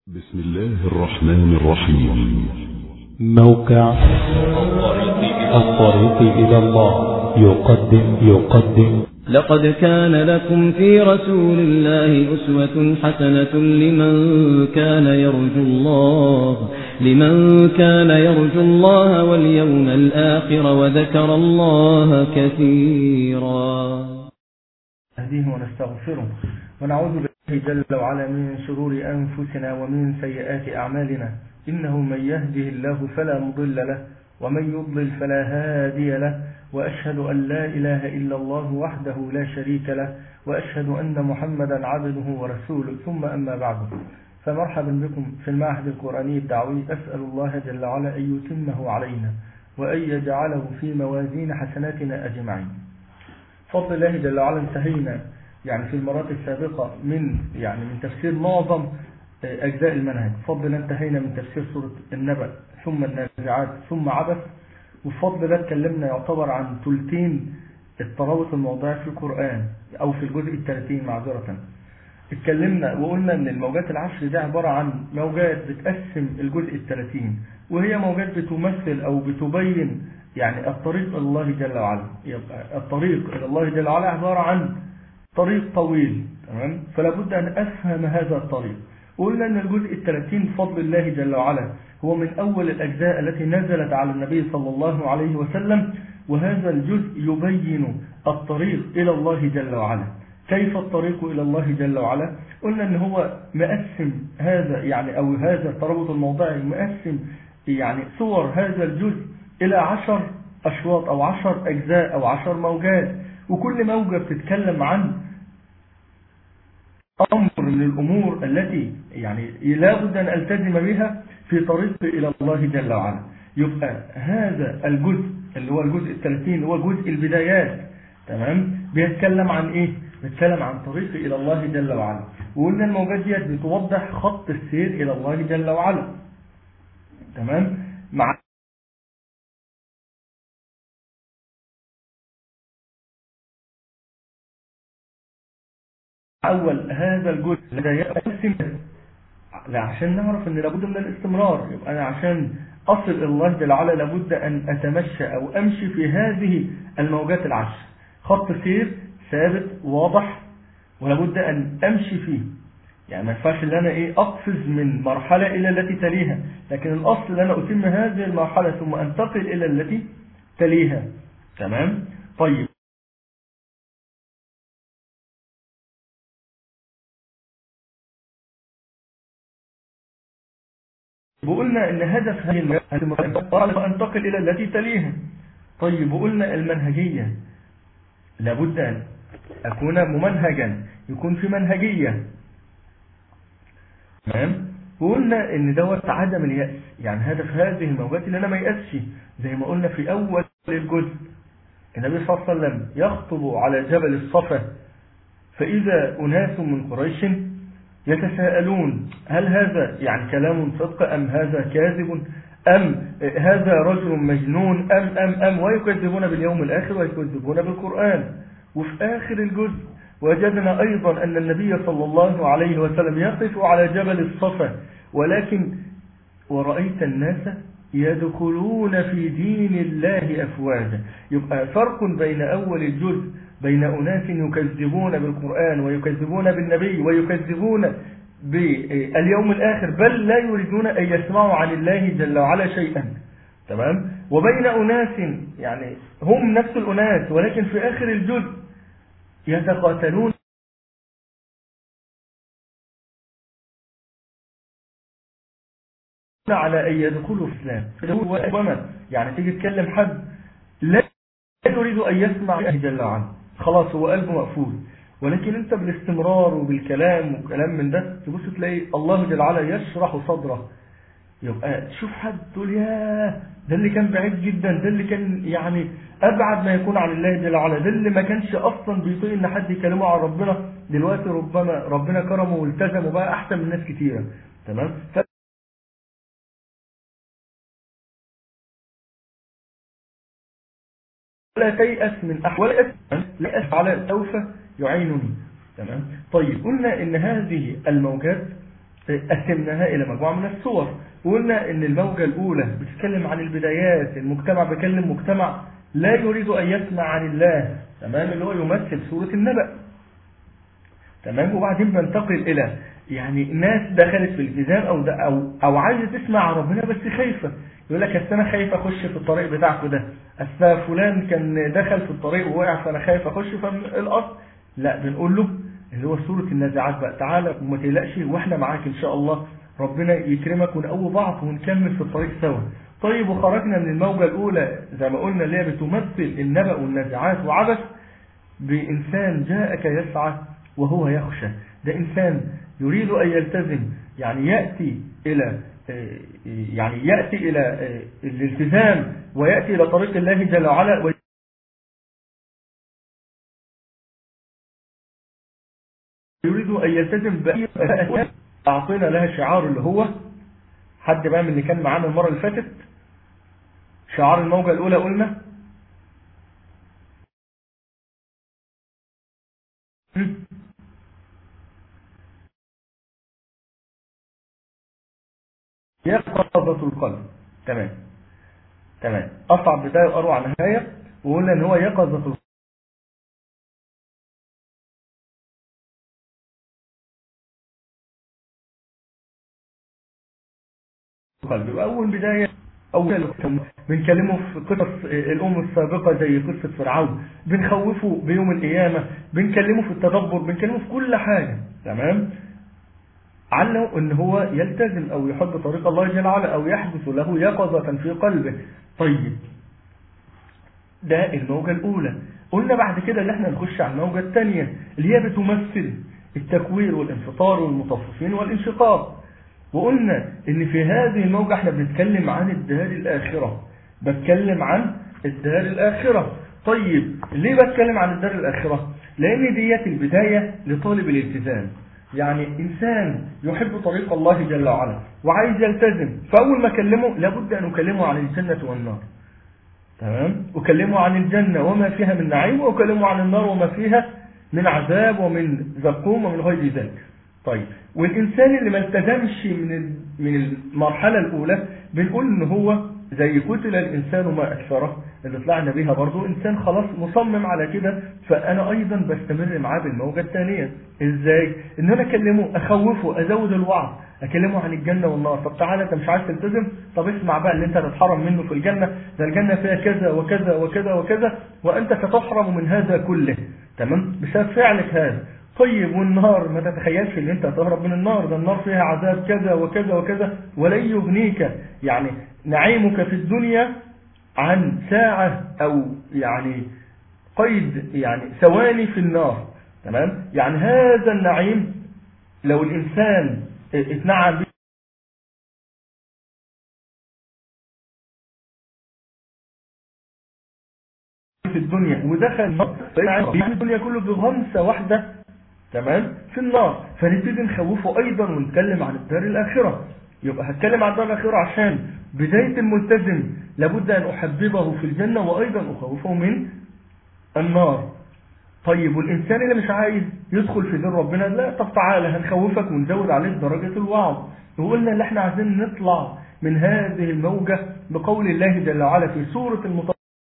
بسم الله الرحمن الرحيم موقع الطريق إلى الله يقدم يقدم لقد كان لكم في رسول الله أسوة حسنة لمن كان يرجو الله لمن كان يرجو الله واليوم الآخر وذكر الله كثيرا نهديه ونستغفره ونعوذ بالله جل وعلا من شرور أنفسنا ومن سيئات أعمالنا إنه من يهده الله فلا مضل له ومن يضلل فلا هادي له وأشهد أن لا إله إلا الله وحده لا شريك له وأشهد أن محمدا عبده ورسوله ثم أما بعد فمرحبا بكم في المعهد القرآني الدعوي أسأل الله جل وعلا أن يتمه علينا وأن يجعله في موازين حسناتنا أجمعين فضل الله جل وعلا انتهينا يعني في المرات السابقة من يعني من تفسير معظم أجزاء المنهج فضل الله انتهينا من تفسير سورة النبأ ثم النازعات ثم عبث وفضل الله اتكلمنا يعتبر عن ثلثين الترابط الموضوعي في القرآن أو في الجزء الثلاثين معذرة اتكلمنا وقلنا ان الموجات العشر دي عبارة عن موجات بتقسم الجزء الثلاثين وهي موجات بتمثل او بتبين يعني الطريق الى الله جل وعلا يبقى الطريق الى الله جل وعلا عبارة عن طريق طويل تمام فلا بد ان افهم هذا الطريق وقلنا ان الجزء الثلاثين بفضل الله جل وعلا هو من اول الاجزاء التي نزلت على النبي صلى الله عليه وسلم وهذا الجزء يبين الطريق الى الله جل وعلا كيف الطريق إلى الله جل وعلا قلنا ان هو مقسم هذا يعني أو هذا الترابط الموضعي مقسم يعني صور هذا الجزء إلى عشر أشواط أو عشر أجزاء أو عشر موجات وكل موجة بتتكلم عن أمر من الأمور التي يعني لا بد أن ألتزم بها في طريقي إلى الله جل وعلا يبقى هذا الجزء اللي هو الجزء الثلاثين هو جزء البدايات تمام بيتكلم عن إيه بيتكلم عن طريقي إلى الله جل وعلا وقلنا الموجات ديت بتوضح خط السير إلى الله جل وعلا تمام مع أول هذا الجزء الذي يقسم لا عشان نعرف ان لابد من الاستمرار يبقى أنا عشان أصل إلى الله جل وعلا لابد أن أتمشى أو أمشي في هذه الموجات العشر خط سير ثابت واضح ولابد أن أمشي فيه يعني ما ينفعش ان انا ايه اقفز من مرحلة الى التي تليها لكن الاصل ان انا اتم هذه المرحلة ثم انتقل الى التي تليها تمام طيب وقلنا ان هدف هذه المرحلة انتقل الى التي تليها طيب وقلنا المنهجية لابد ان اكون ممنهجا يكون في منهجية تمام وقلنا ان دوت عدم اليأس يعني هدف هذه الموجات ان انا ما يأسش زي ما قلنا في اول الجزء النبي صلى الله عليه وسلم يخطب على جبل الصفا فاذا اناس من قريش يتساءلون هل هذا يعني كلام صدق ام هذا كاذب ام هذا رجل مجنون ام ام ام ويكذبون باليوم الاخر ويكذبون بالقرآن وفي اخر الجزء وجدنا أيضا أن النبي صلى الله عليه وسلم يقف على جبل الصفا ولكن ورأيت الناس يدخلون في دين الله أفواجا يبقى فرق بين أول الجزء بين أناس يكذبون بالقرآن ويكذبون بالنبي ويكذبون باليوم الآخر بل لا يريدون أن يسمعوا عن الله جل وعلا شيئا تمام وبين أناس يعني هم نفس الأناس ولكن في آخر الجزء يتقاتلون على أن يدخلوا في الإسلام يعني تيجي تكلم حد لا يريد أن يسمع الله جل وعلا خلاص هو قلبه مقفول ولكن انت بالاستمرار وبالكلام وكلام من ده تبص تلاقي الله جل وعلا يشرح صدره يبقى تشوف حد تقول ياه ده اللي كان بعيد جدا ده اللي كان يعني ابعد ما يكون عن الله جل وعلا ده اللي ما كانش اصلا بيطيق ان حد يكلمه عن ربنا دلوقتي ربما ربنا كرمه والتزم وبقى احسن من ناس كتيره تمام ف... ولا تيأس من أحد ولا لا يأس على سوف يعينني تمام طيب قلنا ان هذه الموجات قسمناها إلى مجموعة من الصور وقلنا إن الموجة الأولى بتتكلم عن البدايات المجتمع بيكلم مجتمع لا يريد أن يسمع عن الله تمام اللي هو يمثل سورة النبأ تمام وبعدين بنتقل إلى يعني ناس دخلت في الالتزام أو, أو, أو عايزة تسمع عن ربنا بس خايفة يقول لك أصل أنا خايف أخش في الطريق بتاعكم ده أصل فلان كان دخل في الطريق ووقع فأنا خايف أخش فالأصل لا بنقول له اللي هو سورة النازعات بقى تعالى وما تقلقش واحنا معاك ان شاء الله ربنا يكرمك ونقوي بعض ونكمل في الطريق سوا طيب وخرجنا من الموجة الأولى زي ما قلنا اللي هي بتمثل النبأ والنازعات وعبث بإنسان جاءك يسعى وهو يخشى ده إنسان يريد أن يلتزم يعني يأتي إلى يعني يأتي إلى الالتزام ويأتي إلى طريق الله جل وعلا يريد أن يلتزم بأي أعطينا لها شعار اللي هو حد بقى من اللي كان معانا المرة اللي فاتت شعار الموجة الأولى قلنا يقظة القلب تمام تمام أصعب بداية وأروع نهاية وقلنا إن هو يقظة القلب القلب أول بداية أول بنكلمه في قصص الأم السابقة زي قصة فرعون بنخوفه بيوم القيامة بنكلمه في التدبر بنكلمه في كل حاجة تمام علّه ان هو يلتزم او يحب طريق الله جل وعلا او يحدث له يقظة في قلبه طيب ده الموجة الاولى قلنا بعد كده ان احنا نخش على الموجة الثانية اللي هي بتمثل التكوير والانفطار والمطففين والانشقاق وقلنا ان في هذه الموجة احنا بنتكلم عن الدار الاخرة بتكلم عن الدار الاخرة طيب ليه بتكلم عن الدار الاخرة لان ديت البداية لطالب الالتزام يعني إنسان يحب طريق الله جل وعلا وعايز يلتزم فأول ما أكلمه لابد أن أكلمه عن الجنة والنار تمام أكلمه عن الجنة وما فيها من نعيم وأكلمه عن النار وما فيها من عذاب ومن زقوم ومن غير ذلك طيب والإنسان اللي ما التزمش من من المرحلة الأولى بنقول إن هو زي قتل الإنسان ما أكثره اللي طلعنا بيها برضو إنسان خلاص مصمم على كده فأنا أيضا بستمر معاه بالموجة الثانية إزاي؟ إن أنا أكلمه أخوفه أزود الوعظ أكلمه عن الجنة والنار طب تعالى أنت مش عايز تلتزم طب اسمع بقى اللي أنت هتتحرم منه في الجنة ده الجنة فيها كذا وكذا وكذا وكذا وأنت ستحرم من هذا كله تمام بسبب فعلك هذا طيب والنار ما تتخيلش ان انت هتهرب من النار ده النار فيها عذاب كذا وكذا وكذا ولن يغنيك يعني نعيمك في الدنيا عن ساعة او يعني قيد يعني ثواني في النار تمام يعني هذا النعيم لو الانسان اتنعم به في الدنيا ودخل في الدنيا كله بغمسة واحدة تمام في النار فنبتدي نخوفه ايضا ونتكلم عن الدار الاخره يبقى هتكلم عن الدار الاخره عشان بدايه الملتزم لابد ان احببه في الجنه وايضا اخوفه من النار طيب والانسان اللي مش عايز يدخل في دين ربنا لا طب تعالى هنخوفك ونزود عليك درجه الوعظ وقلنا ان احنا عايزين نطلع من هذه الموجه بقول الله جل وعلا في سوره المطلق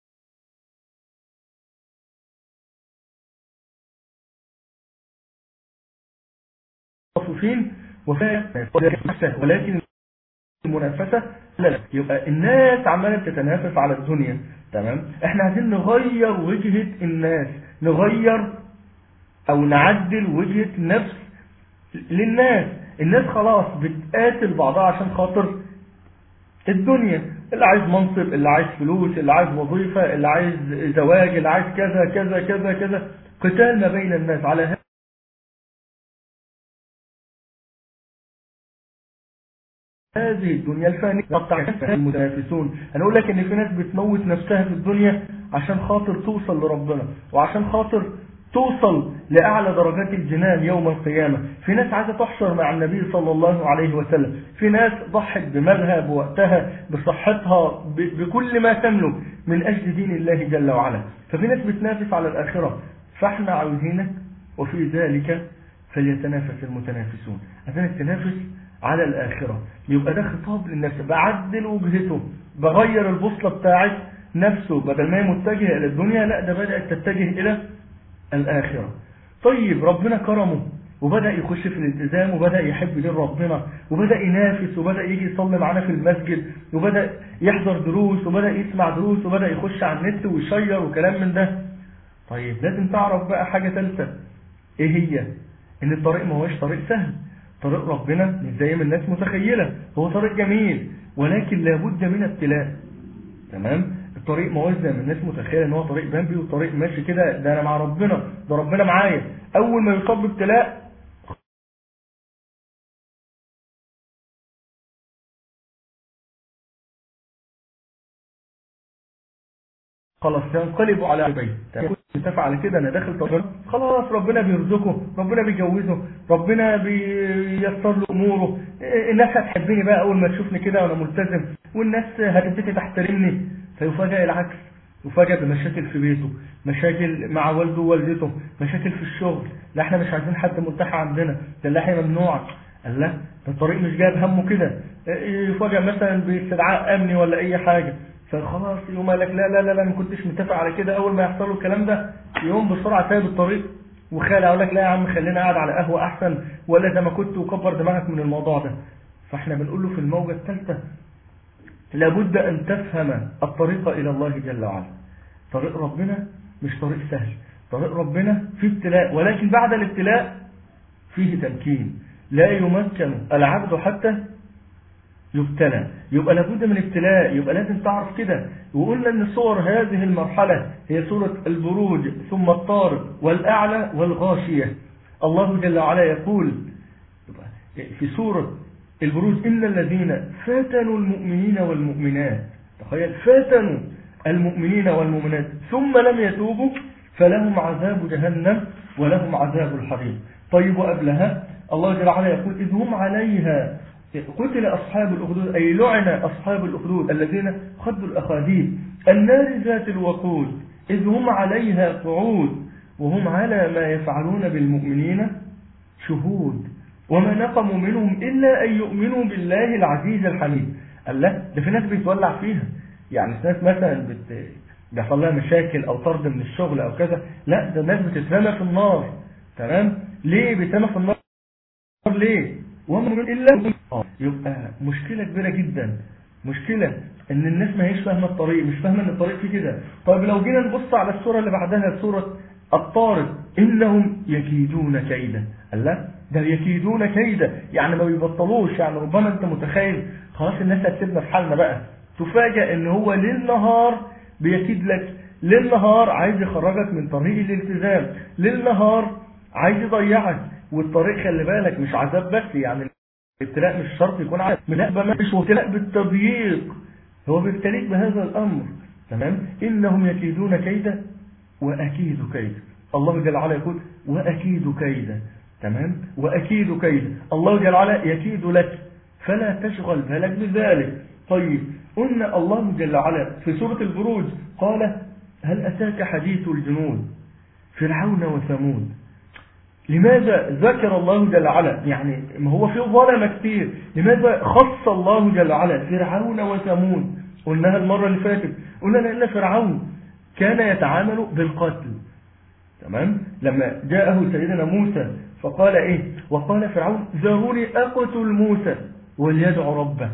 المطففين ولكن المنافسة لا يبقى الناس عمالة تتنافس على الدنيا تمام احنا عايزين نغير وجهة الناس نغير او نعدل وجهة نفس للناس الناس خلاص بتقاتل بعضها عشان خاطر الدنيا اللي عايز منصب اللي عايز فلوس اللي عايز وظيفة اللي عايز زواج اللي عايز كذا كذا كذا كذا قتال ما بين الناس على هذه الدنيا الفانية المتنافسون انا اقول لك ان في ناس بتموت نفسها في الدنيا عشان خاطر توصل لربنا وعشان خاطر توصل لأعلى درجات الجنان يوم القيامة في ناس عايزة تحشر مع النبي صلى الله عليه وسلم في ناس ضحت بمالها بوقتها بصحتها بكل ما تملك من أجل دين الله جل وعلا ففي ناس بتنافس على الآخرة فاحنا عاوزينك وفي ذلك فليتنافس المتنافسون عشان التنافس على الآخرة يبقى ده خطاب للنفس بعدل وجهته بغير البوصلة بتاعت نفسه بدل ما هي متجهة إلى الدنيا لا ده بدأت تتجه إلى الآخرة طيب ربنا كرمه وبدأ يخش في الالتزام وبدأ يحب دين ربنا وبدأ ينافس وبدأ يجي يصلي معانا في المسجد وبدأ يحضر دروس وبدأ يسمع دروس وبدأ يخش على النت ويشير وكلام من ده طيب لازم تعرف بقى حاجة ثالثة ايه هي ان الطريق ما هوش طريق سهل طريق ربنا مش زي ما الناس متخيلة هو طريق جميل ولكن لابد من ابتلاء تمام الطريق ما هوش زي ما الناس متخيله ان هو طريق بامبي وطريق ماشي كده ده انا مع ربنا ده ربنا معايا اول ما يصاب بابتلاء خلاص ينقلبوا على عبيد كنت متفق على كده انا داخل طريق خلاص ربنا بيرزقه ربنا بيجوزه ربنا بييسر له اموره الناس هتحبني بقى اول ما تشوفني كده وانا ملتزم والناس هتبتدي تحترمني فيفاجئ العكس يفاجئ بمشاكل في بيته مشاكل مع والده ووالدته مشاكل في الشغل لا احنا مش عايزين حد ملتحى عندنا ده اللحية ممنوعة قال لا ده الطريق مش جايب همه كده يفاجئ مثلا باستدعاء امني ولا اي حاجة فخلاص يقوم قال لك لا لا لا لا ما كنتش متفق على كده اول ما يحصل له الكلام ده يقوم بسرعه سايب الطريق وخالع يقول لك لا يا عم خلينا قاعد على قهوه احسن ولا زي ما كنت وكبر دماغك من الموضوع ده فاحنا بنقول له في الموجه الثالثه لابد ان تفهم الطريق الى الله جل وعلا طريق ربنا مش طريق سهل طريق ربنا فيه ابتلاء ولكن بعد الابتلاء فيه تمكين لا يمكن العبد حتى يبتلى يبقى لابد من ابتلاء يبقى لازم تعرف كده وقلنا ان صور هذه المرحلة هي سورة البروج ثم الطارق والأعلى والغاشية الله جل وعلا يقول في سورة البروج إن الذين فاتنوا المؤمنين والمؤمنات تخيل فاتنوا المؤمنين والمؤمنات ثم لم يتوبوا فلهم عذاب جهنم ولهم عذاب الحريق طيب وقبلها الله جل وعلا يقول إذ هم عليها قتل أصحاب الأخدود أي لعن أصحاب الأخدود الذين خدوا الأخاديد النار ذات الوقود إذ هم عليها قعود وهم على ما يفعلون بالمؤمنين شهود وما نقموا منهم إلا أن يؤمنوا بالله العزيز الحميد قال لا ده في ناس بيتولع فيها يعني ناس مثلا بت... بيحصل لها مشاكل أو طرد من الشغل أو كذا لا ده الناس بتترمى في النار تمام ليه بيترمى في النار ليه ومن إلا يبقى مشكلة كبيرة جدا مشكلة ان الناس ما هيش فاهمة الطريق مش فاهمة ان الطريق فيه كده طيب لو جينا نبص على السورة اللي بعدها سورة الطارق إنهم يكيدون كيدا قال لا ده يكيدون كيدا يعني ما بيبطلوش يعني ربما انت متخيل خلاص الناس هتسيبنا في حالنا بقى تفاجأ ان هو ليل نهار بيكيد لك ليل نهار عايز يخرجك من طريق الالتزام ليل نهار عايز يضيعك والطريق خلي بالك مش عذاب بس يعني الابتلاء مش شرط يكون عذاب لا مش ابتلاء بالتضييق هو بيبتليك بهذا الامر تمام انهم يكيدون كيدا واكيد كيدا الله جل وعلا يقول واكيد كيدا تمام واكيد كيدا الله جل وعلا يكيد لك فلا تشغل بالك بذلك طيب قلنا الله جل وعلا في سورة البروج قال هل أتاك حديث الجنود فرعون وثمود لماذا ذكر الله جل وعلا يعني ما هو في ظلمة كتير لماذا خص الله جل وعلا فرعون وثمود قلناها المرة اللي فاتت قلنا لأن فرعون كان يتعامل بالقتل تمام لما جاءه سيدنا موسى فقال ايه وقال فرعون ذروني أقتل موسى وليدعو ربه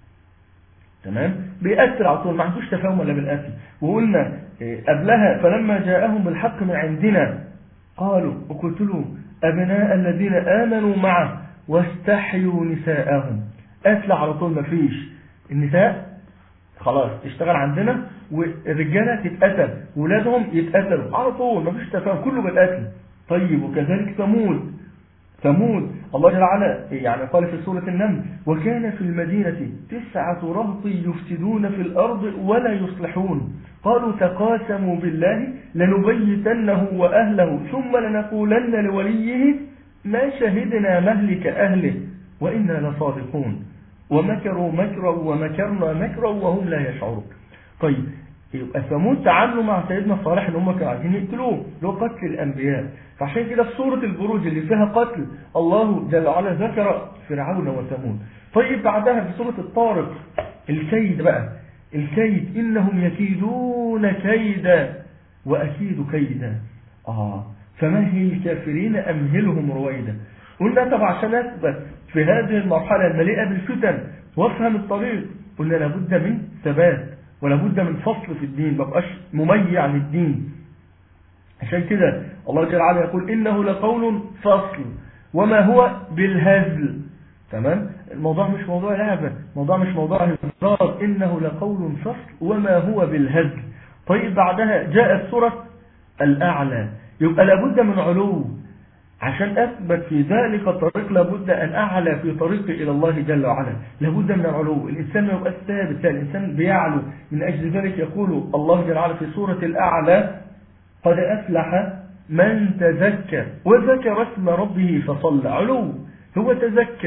تمام بيأثر على طول ما عندوش تفاهم ولا بالقتل وقلنا إيه قبلها فلما جاءهم بالحق من عندنا قالوا اقتلوا أبناء الذين آمنوا معه واستحيوا نساءهم قتل على طول ما فيش النساء خلاص اشتغل عندنا والرجالة تتقتل ولادهم يتقتلوا على طول ما فيش تفاهم كله بالقتل طيب وكذلك ثمود ثمود الله جل وعلا يعني قال في سورة النمل وكان في المدينة تسعة رهط يفسدون في الأرض ولا يصلحون قالوا تقاسموا بالله لنبيتنه وأهله ثم لنقولن لوليه ما شهدنا مهلك أهله وإنا لصادقون ومكروا مكرا ومكرنا مكرا وهم لا يشعرون طيب يبقى ثمود تعاملوا مع سيدنا صالح ان هم كانوا عايزين يقتلوه اللي هو قتل الانبياء فعشان كده في سوره البروج اللي فيها قتل الله جل وعلا ذكر فرعون وثمود طيب بعدها في سوره الطارق الكيد بقى الكيد انهم يكيدون كيدا واكيد كيدا اه فمهل الكافرين امهلهم رويدا قلنا طب عشان اثبت في هذه المرحله المليئه بالفتن وافهم الطريق قلنا لابد من ثبات ولابد من فصل في الدين ما بقاش مميع للدين عشان كده الله جل وعلا يقول إنه لقول فصل وما هو بالهزل تمام الموضوع مش موضوع لعبة الموضوع مش موضوع هزار إنه لقول فصل وما هو بالهزل طيب بعدها جاءت سورة الأعلى يبقى لابد من علو عشان أثبت في ذلك الطريق لابد أن أعلى في طريقي إلى الله جل وعلا لابد من العلو الإنسان ما يبقى ثابت لا الإنسان بيعلو من أجل ذلك يقول الله جل وعلا في سورة الأعلى قد أفلح من تزكى وذكر اسم ربه فصلى علو هو تزكى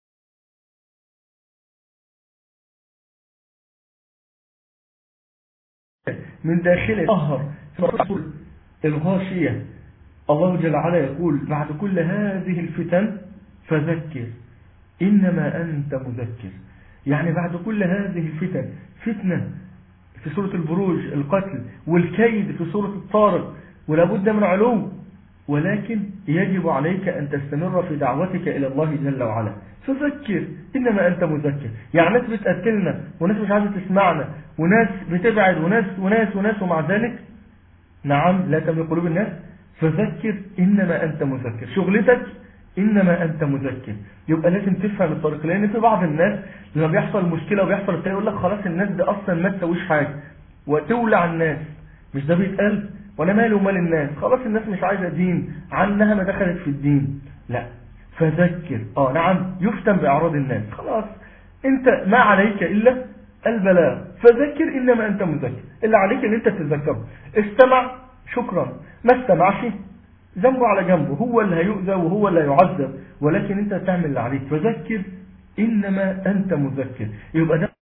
من داخل الأهر الغاشية الله جل وعلا يقول بعد كل هذه الفتن فذكر إنما أنت مذكر يعني بعد كل هذه الفتن فتنة في سورة البروج القتل والكيد في سورة الطارق ولابد من علو ولكن يجب عليك أن تستمر في دعوتك إلى الله جل وعلا فذكر إنما أنت مذكر يعني ناس بتقتلنا وناس مش عايزة تسمعنا وناس بتبعد وناس وناس وناس ومع ذلك نعم لا تملك قلوب الناس فذكر إنما أنت مذكر شغلتك إنما أنت مذكر يبقى لازم تفهم الطريق لأن في بعض الناس لما بيحصل مشكلة وبيحصل التاني يقول لك خلاص الناس دي أصلا ما تسويش حاجة وتولع الناس مش ده بيتقال وأنا مالي ومال الناس خلاص الناس مش عايزة دين عنها ما دخلت في الدين لا فذكر آه نعم يفتن بأعراض الناس خلاص أنت ما عليك إلا البلاغ فذكر إنما أنت مذكر اللي عليك أن أنت تتذكره استمع شكرا ما استمعش ذنبه على جنبه هو اللي هيؤذى وهو اللي هيعذب ولكن انت تعمل اللي عليك فذكر انما انت مذكر يبقى ده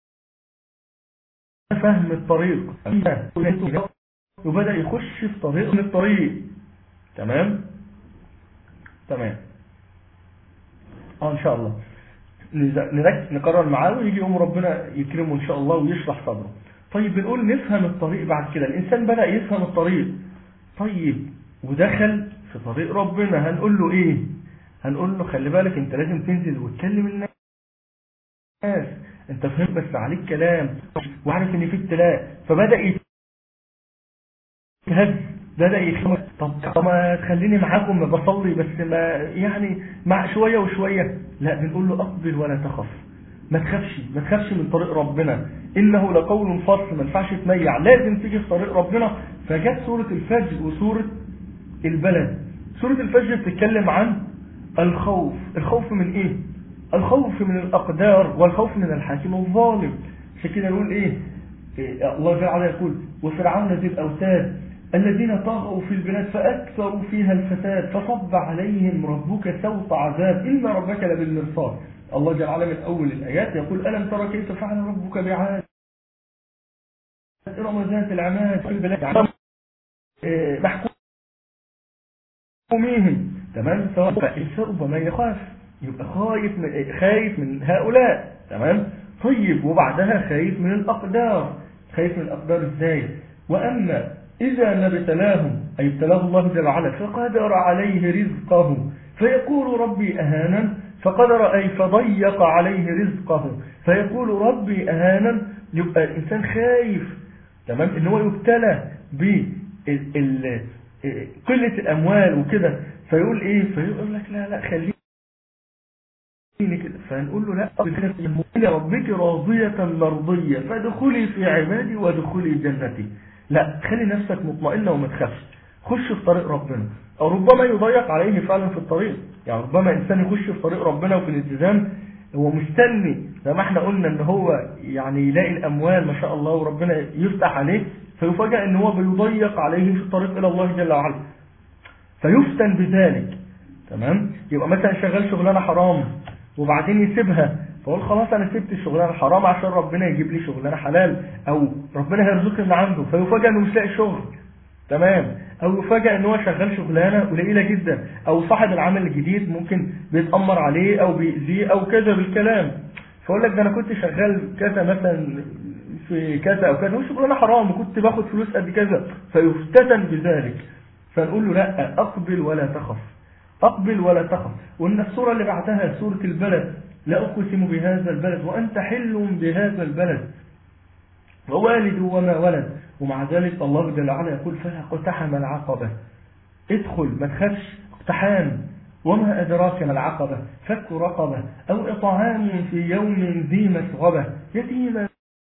فهم الطريق وبدأ يخش في طريق من الطريق تمام تمام اه ان شاء الله نركز نقرر معاه ويجي يوم ربنا يكرمه ان شاء الله ويشرح صدره طيب بنقول نفهم الطريق بعد كده الانسان بدأ يفهم الطريق طيب ودخل في طريق ربنا هنقول له ايه هنقول له خلي بالك انت لازم تنزل وتكلم الناس انت فهمت بس عليك كلام وعارف ان في ابتلاء فبدأ يتهز بدأ يخمس طب, طب ما تخليني معاكم بصلي بس ما يعني مع شوية وشوية لا بنقول له اقبل ولا تخف ما تخافش ما تخافش من طريق ربنا إنه لقول فصل ما ينفعش تميع لازم تيجي في طريق ربنا فجت سورة الفجر وسورة البلد سورة الفجر بتتكلم عن الخوف الخوف من ايه الخوف من الأقدار والخوف من الحاكم الظالم عشان كده نقول ايه, إيه الله تعالى يقول وفرعون ذي الأوتاد الذين طغوا في البلاد فأكثروا فيها الفساد فصب عليهم ربك سوط عذاب إن ربك لبالمرصاد الله جل وعلا من أول الآيات يقول ألم ترى كيف فعل ربك بعاد إرم ذات العماد في البلاد محكوميهم تمام سواء فالإنسان ربما يخاف يبقى خايف من خايف من هؤلاء تمام طيب وبعدها خايف من الأقدار خايف من الأقدار إزاي وأما إذا ما ابتلاهم أي ابتلاه الله جل وعلا فقدر عليه رزقه فيقول ربي أهانا فقدر أي فضيق عليه رزقه فيقول ربي أهانا يبقى الإنسان خايف تمام إن هو يبتلى بقلة الأموال وكده فيقول إيه فيقول لك لا لا خليني كده فنقول له لا إن ربك راضية مرضية فادخلي في عبادي وادخلي جنتي لا خلي نفسك مطمئنة وما تخافش خش في طريق ربنا أو ربما يضيق عليه فعلا في الطريق يعني ربما إنسان يخش في طريق ربنا وفي الالتزام هو مستني زي ما احنا قلنا ان هو يعني يلاقي الأموال ما شاء الله وربنا يفتح عليه فيفاجأ ان هو بيضيق عليه في الطريق إلى الله جل وعلا فيفتن بذلك تمام يبقى مثلا شغال شغلانة حرام وبعدين يسيبها فقول خلاص انا سبت الشغلانه الحرام عشان ربنا يجيب لي شغلانه حلال او ربنا هيرزقني من عنده فيفاجئ انه مش لاقي شغل تمام او يفاجئ ان هو شغال شغلانه قليله جدا او صاحب العمل الجديد ممكن بيتامر عليه او بيأذيه او كذا بالكلام فاقول لك ده انا كنت شغال كذا مثلا في كذا او كذا وشغلانه حرام وكنت باخد فلوس قد كذا فيفتتن بذلك فنقول له لا اقبل ولا تخف اقبل ولا تخف وان السوره اللي بعدها سوره البلد لا اقسم بهذا البلد وانت حل بهذا البلد ووالد وما ولد ومع ذلك الله جل وعلا يقول فلا اقتحم العقبة ادخل ما تخافش اقتحام وما أدراك ما العقبة فك رقبة أو إطعام في يوم ذي مسغبة يتيما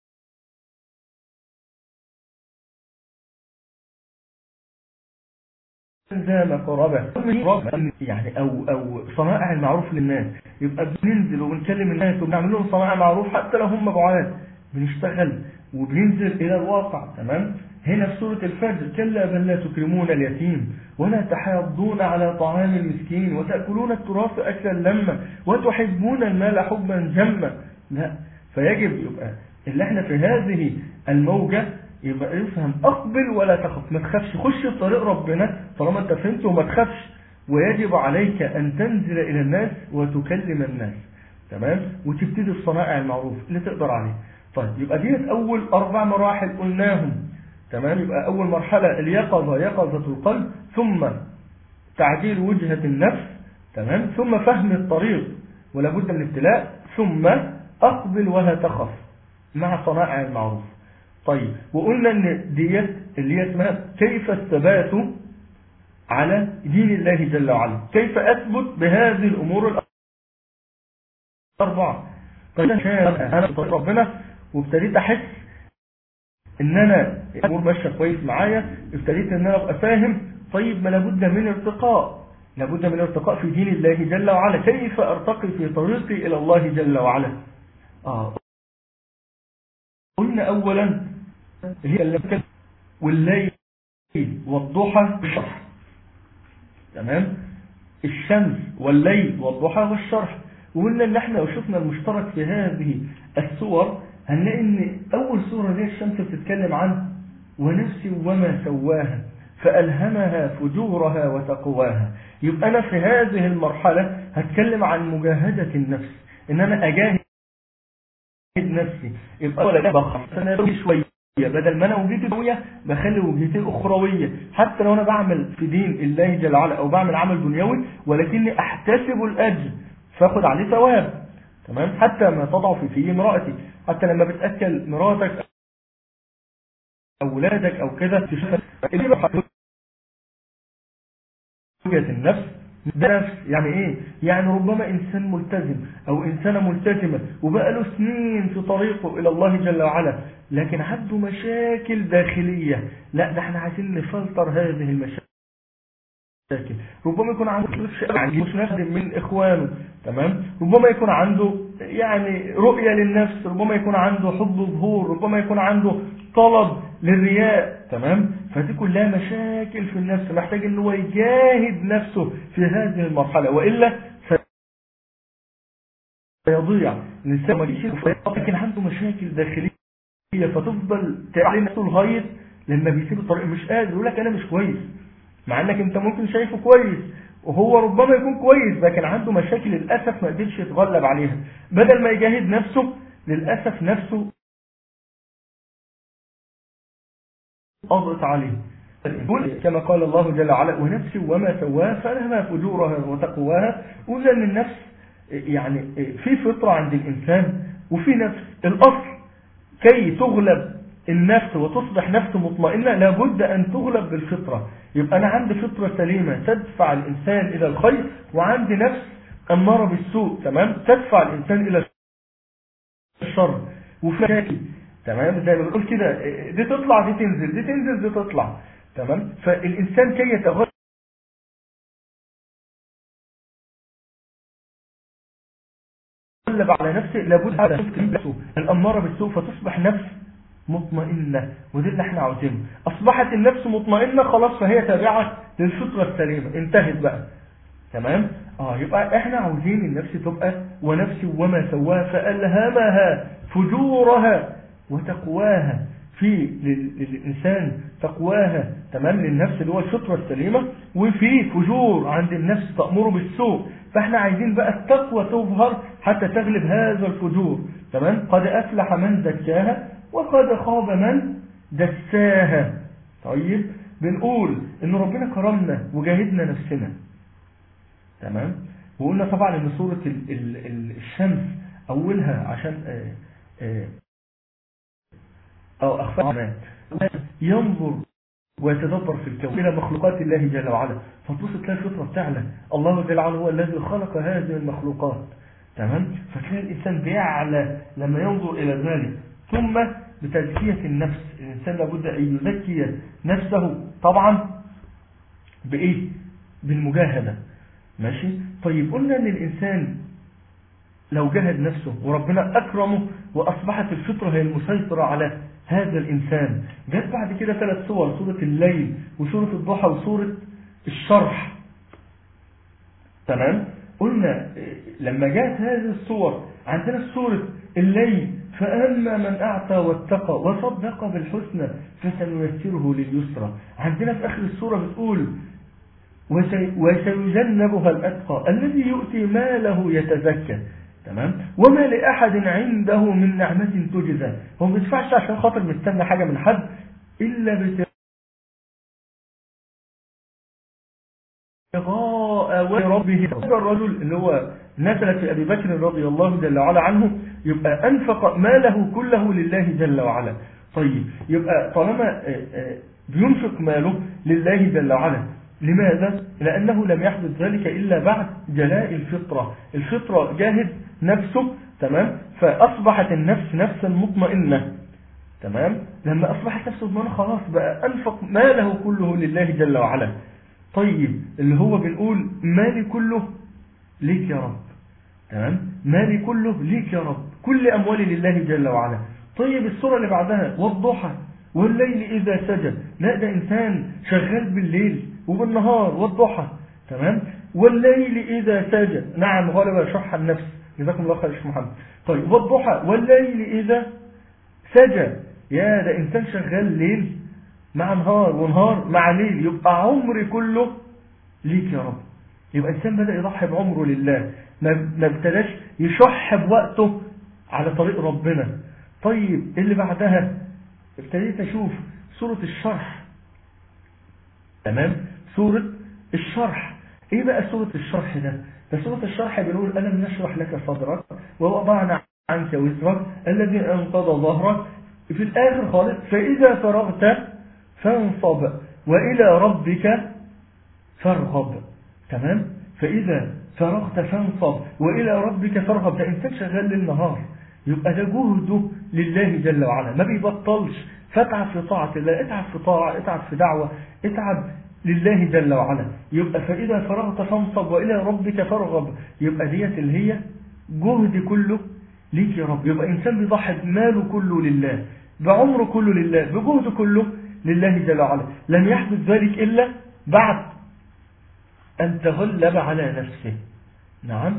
ذا مقربة يعني أو, أو صنائع المعروف للناس يبقى بننزل وبنكلم الناس وبنعمل لهم صنائع معروف حتى لو هم بعاد بنشتغل وبننزل إلى الواقع تمام هنا في سورة الفجر كلا بل لا تكرمون اليتيم ولا تحاضون على طعام المسكين وتأكلون التراث أكلا لما وتحبون المال حبا جما لا فيجب يبقى اللي احنا في هذه الموجة يبقى يفهم أقبل ولا تخف ما تخافش خش في طريق ربنا طالما انت فهمت وما تخافش ويجب عليك أن تنزل إلى الناس وتكلم الناس تمام وتبتدي الصنائع المعروف اللي تقدر عليه طيب يبقى دي أول أربع مراحل قلناهم تمام يبقى أول مرحلة اليقظة يقظة القلب ثم تعديل وجهة النفس تمام ثم فهم الطريق ولا بد من ابتلاء ثم أقبل ولا تخف مع صنائع المعروف طيب وقلنا ان ديت اللي هي اسمها كيف الثبات على دين الله جل وعلا كيف أثبت بهذه الأمور الأربعة طيب أنا ربنا وابتديت أحس ان انا الامور ماشيه كويس معايا ابتديت ان انا ابقى فاهم طيب ما لابد من ارتقاء لابد من ارتقاء في دين الله جل وعلا كيف ارتقي في طريقي الى الله جل وعلا اه قلنا اولا هي اللي والليل والضحى والشرح تمام الشمس والليل والضحى والشرح وقلنا ان احنا لو شفنا المشترك في هذه الصور هنلاقي ان اول سورة دي الشمس بتتكلم عن ونفس وما سواها فألهمها فجورها وتقواها يبقى أنا في هذه المرحلة هتكلم عن مجاهدة النفس إن أنا أجاهد نفسي يبقى ولا بخم أنا شوية بدل ما أنا وجهتي دنيوية بخلي وجهتي أخروية حتى لو أنا بعمل في دين الله جل وعلا أو بعمل عمل دنيوي ولكني أحتسب الأجر فاخد عليه ثواب تمام حتى ما تضعف فيه امرأتي حتى لما بتأكل مراتك أولادك أو كذا تشوف النفس ده نفس يعني ايه يعني ربما انسان ملتزم او انسانة ملتزمة وبقى له سنين في طريقه الى الله جل وعلا لكن عنده مشاكل داخلية لا ده احنا عايزين نفلتر هذه المشاكل مشاكل ربما يكون عنده يعني مش نخدم من إخوانه تمام ربما يكون عنده يعني رؤية للنفس ربما يكون عنده حب ظهور ربما يكون عنده طلب للرياء تمام فدي كلها مشاكل في النفس محتاج ان هو يجاهد نفسه في هذه المرحلة وإلا سيضيع الإنسان ما لكن عنده مشاكل داخلية فتفضل تعلي نفسه لغاية لما بيسيب الطريق مش قادر يقول لك أنا مش كويس مع انك انت ممكن شايفه كويس وهو ربما يكون كويس لكن عنده مشاكل للأسف ما قدرش يتغلب عليها بدل ما يجاهد نفسه للأسف نفسه قضت عليه كما قال الله جل وعلا ونفس وما سواها فلها فجورها وتقواها وذا ان النفس يعني في فطرة عند الإنسان وفي نفس الأصل كي تغلب النفس وتصبح نفس مطمئنة لابد أن تغلب بالفطرة يبقى أنا عندي فطرة سليمة تدفع الإنسان إلى الخير وعندي نفس أمارة بالسوء تمام تدفع الإنسان إلى الشر وفي مشاكل تمام زي ما بنقول كده دي تطلع دي تنزل دي تنزل دي تطلع تمام فالإنسان كي يتغلب على نفسه لابد أن الأمارة بالسوء فتصبح نفس مطمئنة ودي اللي احنا عاوزينه اصبحت النفس مطمئنة خلاص فهي تابعة للفطرة السليمة انتهت بقى تمام اه يبقى احنا عاوزين النفس تبقى ونفس وما سواها فألهمها فجورها وتقواها في للإنسان تقواها تمام للنفس اللي هو الفطرة السليمة وفي فجور عند النفس تأمره بالسوء فاحنا عايزين بقى التقوى تظهر حتى تغلب هذا الفجور تمام قد أفلح من زكاها وقد خاب من دساها طيب بنقول ان ربنا كرمنا وجاهدنا نفسنا تمام وقلنا طبعا ان سورة ال ال ال الشمس اولها عشان آآ آآ او اخفاء ينظر ويتدبر في الكون الى مخلوقات الله جل وعلا فتبص تلاقي الفطره بتعلى الله جل وعلا هو الذي خلق هذه المخلوقات تمام فتلاقي الانسان بيعلى لما ينظر الى ذلك ثم بتزكيه النفس الانسان لابد ان يزكي نفسه طبعا بايه بالمجاهده ماشي طيب قلنا ان الانسان لو جاهد نفسه وربنا اكرمه واصبحت الفطره هي المسيطره على هذا الإنسان جت بعد كده ثلاث صور سورة الليل وسورة الضحى وسورة الشرح تمام قلنا لما جاءت هذه الصور عندنا سورة الليل فأما من أعطى واتقى وصدق بالحسنى فسنيسره لليسرى عندنا في آخر السورة بتقول وسيجنبها الأتقى الذي يؤتي ماله يتزكى تمام وما لأحد عنده من نعمة تجزى هو ما بيدفعش عشان خاطر مستنى حاجة من حد إلا ابتغاء وجه ربه الرجل اللي هو نزلت في أبي بكر رضي الله جل وعلا عنه يبقى أنفق ماله كله لله جل وعلا طيب يبقى طالما بينفق ماله لله جل وعلا لماذا؟ لأنه لم يحدث ذلك إلا بعد جلاء الفطرة الفطرة جاهد نفسه تمام فأصبحت النفس نفسا مطمئنة تمام لما أصبحت نفسه مطمئنة خلاص بقى أنفق ماله كله لله جل وعلا طيب اللي هو بنقول مالي كله ليك يا رب تمام مالي كله ليك يا رب كل أموالي لله جل وعلا طيب السورة اللي بعدها والضحى والليل إذا سجد لا ده إنسان شغال بالليل وبالنهار والضحى تمام والليل إذا سجد نعم غلب شح النفس جزاكم الله خير يا شيخ محمد طيب والضحى والليل إذا سجد يا ده إنسان شغال ليل مع نهار ونهار مع ليل يبقى عمري كله ليك يا رب يبقى إنسان بدأ يضحي بعمره لله ما ابتداش يشح بوقته على طريق ربنا طيب اللي بعدها ابتديت أشوف سورة الشرح تمام سورة الشرح ايه بقى سورة الشرح ده ده سورة الشرح بنقول ألم نشرح لك صدرك ووضعنا عنك وزرك الذي أنقض ظهرك في الآخر خالص فإذا فرغت فانصب وإلى ربك فارغب تمام فإذا فرغت فانصب وإلى ربك فارغب ده إنسان شغال للنهار يبقى ده جهده لله جل وعلا ما بيبطلش فاتعب في طاعة الله اتعب في طاعة اتعب في دعوة اتعب لله جل وعلا يبقى فإذا فرغت فانصب وإلى ربك فارغب يبقى ديت اللي هي جهد كله ليك يا رب يبقى إنسان بيضحي بماله كله لله بعمره كله لله بجهده كله لله جل وعلا لم يحدث ذلك إلا بعد أن تغلب على نفسه نعم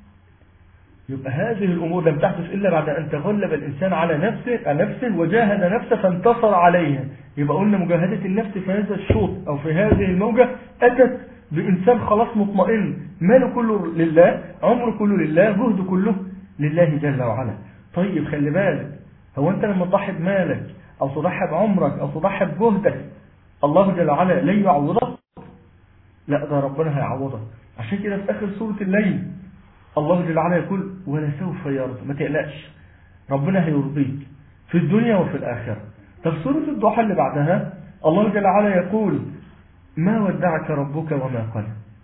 يبقى هذه الأمور لم تحدث إلا بعد أن تغلب الإنسان على نفسه, نفسه وجاهد نفسه فانتصر عليها يبقى قلنا مجاهدة النفس في هذا الشوط أو في هذه الموجة أتت بإنسان خلاص مطمئن ماله كله لله عمره كله لله جهده كله لله جل وعلا طيب خلي بالك هو أنت لما تضحي بمالك أو تضحي بعمرك أو تضحي بجهدك الله جل وعلا لا يعوضك لا ده ربنا هيعوضك عشان كده في آخر سورة الليل الله جل وعلا يقول ولا سوف يرضى ما تقلقش ربنا هيرضيك في الدنيا وفي الآخرة طب سورة الضحى اللي بعدها الله جل وعلا يقول ما ودعك ربك وما قال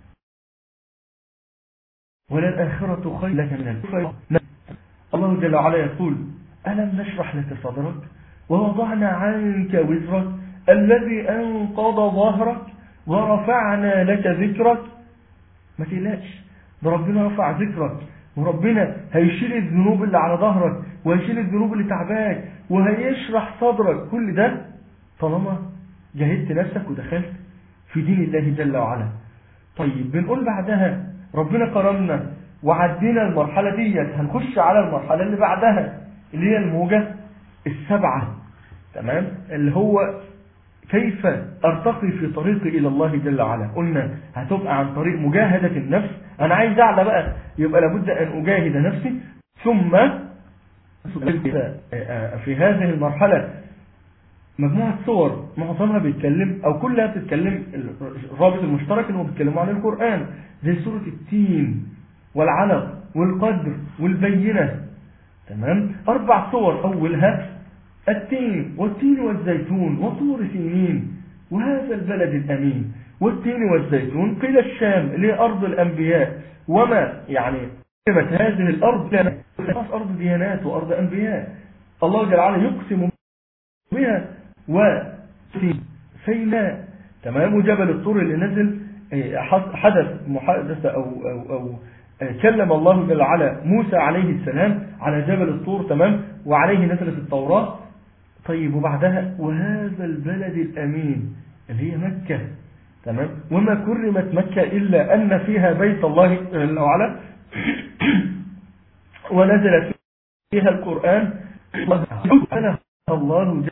ولا الآخرة خير لك من الأخرى الله جل وعلا يقول ألم نشرح لك صدرك ووضعنا عنك وزرك الذي أنقض ظهرك ورفعنا لك ذكرك ما تقلقش ده ربنا رفع ذكرك وربنا هيشيل الذنوب اللي على ظهرك وهيشيل الذنوب اللي تعباك وهيشرح صدرك كل ده طالما جاهدت نفسك ودخلت في دين الله جل وعلا طيب بنقول بعدها ربنا كرمنا وعدينا المرحلة ديت هنخش على المرحلة اللي بعدها اللي هي الموجة السبعة تمام اللي هو كيف أرتقي في طريقي إلى الله جل وعلا قلنا هتبقى عن طريق مجاهدة النفس أنا عايز أعلى بقى يبقى لابد أن أجاهد نفسي ثم في هذه المرحلة مجموعة صور معظمها بيتكلم أو كلها بتتكلم الرابط المشترك إنه بيتكلموا عن القرآن زي سورة التين والعلق والقدر والبينة تمام أربع صور أولها التين والتين والزيتون وطور سينين وهذا البلد الأمين والتين والزيتون قيل الشام اللي هي أرض الأنبياء وما يعني كلمة هذه الأرض لأنها أرض ديانات وأرض أنبياء الله جل وعلا يقسم بها وسيناء تمام وجبل الطور اللي نزل حدث محادثة أو, أو, أو كلم الله جل وعلا موسى عليه السلام على جبل الطور تمام وعليه نزلت التوراة طيب وبعدها وهذا البلد الأمين اللي هي مكة تمام وما كرمت مكة إلا أن فيها بيت الله جل وعلا ونزل فيها القرآن الله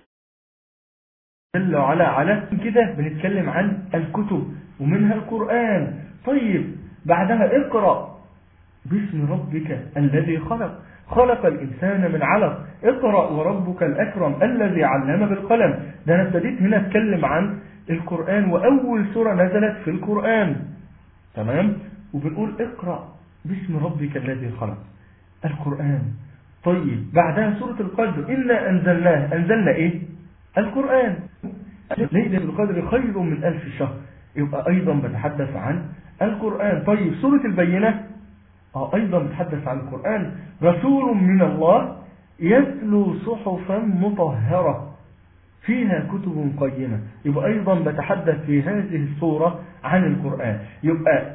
جل وعلا على كده بنتكلم عن الكتب ومنها القرآن طيب بعدها اقرأ باسم ربك الذي خلق خلق الإنسان من علق اقرأ وربك الأكرم الذي علم بالقلم ده أنا ابتديت هنا أتكلم عن القرآن وأول سورة نزلت في القرآن تمام وبنقول اقرأ باسم ربك الذي خلق القرآن طيب بعدها سورة القدر إنا أنزلناه أنزلنا إيه القرآن ليلة القدر خير من ألف شهر يبقى أيضا بتحدث عن القرآن طيب سورة البينة آه أيضا بتحدث عن القرآن رسول من الله يتلو صحفا مطهرة فيها كتب قيمة يبقى أيضا بتحدث في هذه السورة عن القرآن يبقى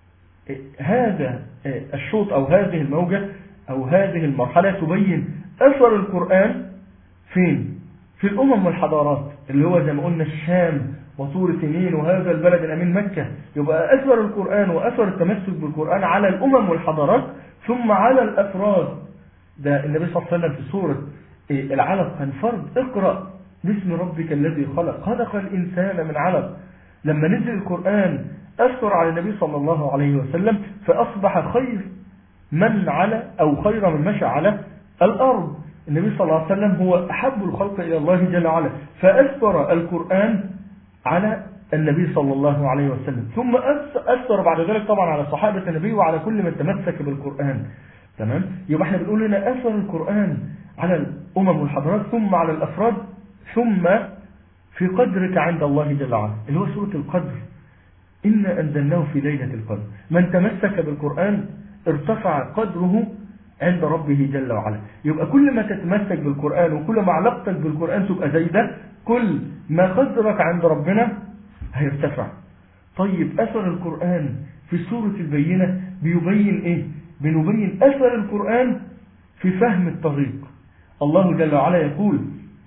هذا الشوط أو هذه الموجة أو هذه المرحلة تبين أثر القرآن فين في الأمم والحضارات اللي هو زي ما قلنا الشام وطور سنين وهذا البلد الأمين مكة يبقى أثر القرآن وأثر التمسك بالقرآن على الأمم والحضارات ثم على الأفراد ده النبي صلى الله عليه وسلم في سورة العلق كان فرض اقرأ باسم ربك الذي خلق خلق الإنسان من علق لما نزل القرآن أثر على النبي صلى الله عليه وسلم فأصبح خير من على أو خير من مشى على الأرض النبي صلى الله عليه وسلم هو أحب الخلق إلى الله جل وعلا فأثر القرآن على النبي صلى الله عليه وسلم ثم أثر بعد ذلك طبعا على صحابة النبي وعلى كل من تمسك بالقرآن تمام يبقى احنا بنقول هنا أثر القرآن على الأمم والحضارات ثم على الأفراد ثم في قدرك عند الله جل وعلا اللي هو سورة القدر إنا أنزلناه في ليلة القدر من تمسك بالقرآن ارتفع قدره عند ربه جل وعلا يبقى كل ما تتمسك بالقرآن وكل ما علاقتك بالقرآن تبقى زي ده كل ما قدرك عند ربنا هيرتفع طيب أثر القرآن في سورة البينة بيبين إيه بنبين أثر القرآن في فهم الطريق الله جل وعلا يقول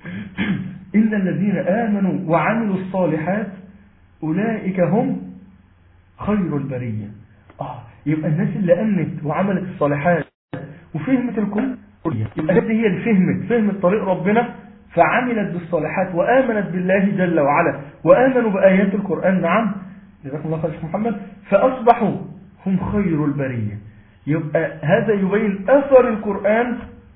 إن الذين آمنوا وعملوا الصالحات أولئك هم خير البرية آه يبقى الناس اللي أمنت وعملت الصالحات وفهمت القرآن يبقى هذه هي اللي فهمت فهمت طريق ربنا فعملت بالصالحات وآمنت بالله جل وعلا وآمنوا بآيات القرآن نعم جزاكم الله خير محمد فأصبحوا هم خير البرية يبقى هذا يبين أثر القرآن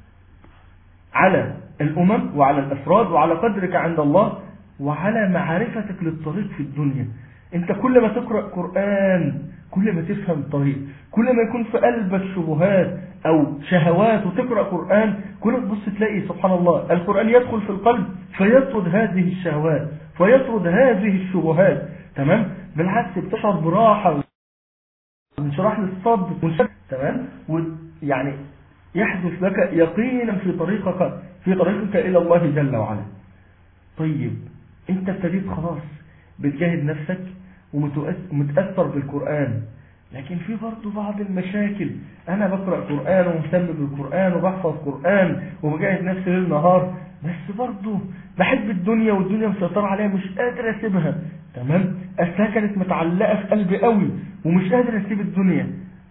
على الأمم وعلى الأفراد وعلى قدرك عند الله وعلى معرفتك للطريق في الدنيا انت كل ما تقرأ قرآن كل ما تفهم الطريق كل ما يكون في قلبك شبهات او شهوات وتقرأ قرآن كل ما تبص تلاقي سبحان الله القرآن يدخل في القلب فيطرد هذه الشهوات فيطرد هذه الشبهات تمام بالعكس بتشعر براحة وانشراح للصدر تمام ويعني يحدث لك يقينا في طريقك في طريقك إلى الله جل وعلا طيب انت ابتديت خلاص بتجاهد نفسك ومتأثر بالقرآن لكن في برضه بعض المشاكل أنا بقرأ قرآن ومهتم بالقرآن وبحفظ قرآن وبجاهد نفسي ليل نهار بس برضه بحب الدنيا والدنيا مسيطرة عليها مش قادر أسيبها تمام أصلها كانت متعلقة في قلبي قوي ومش قادر أسيب الدنيا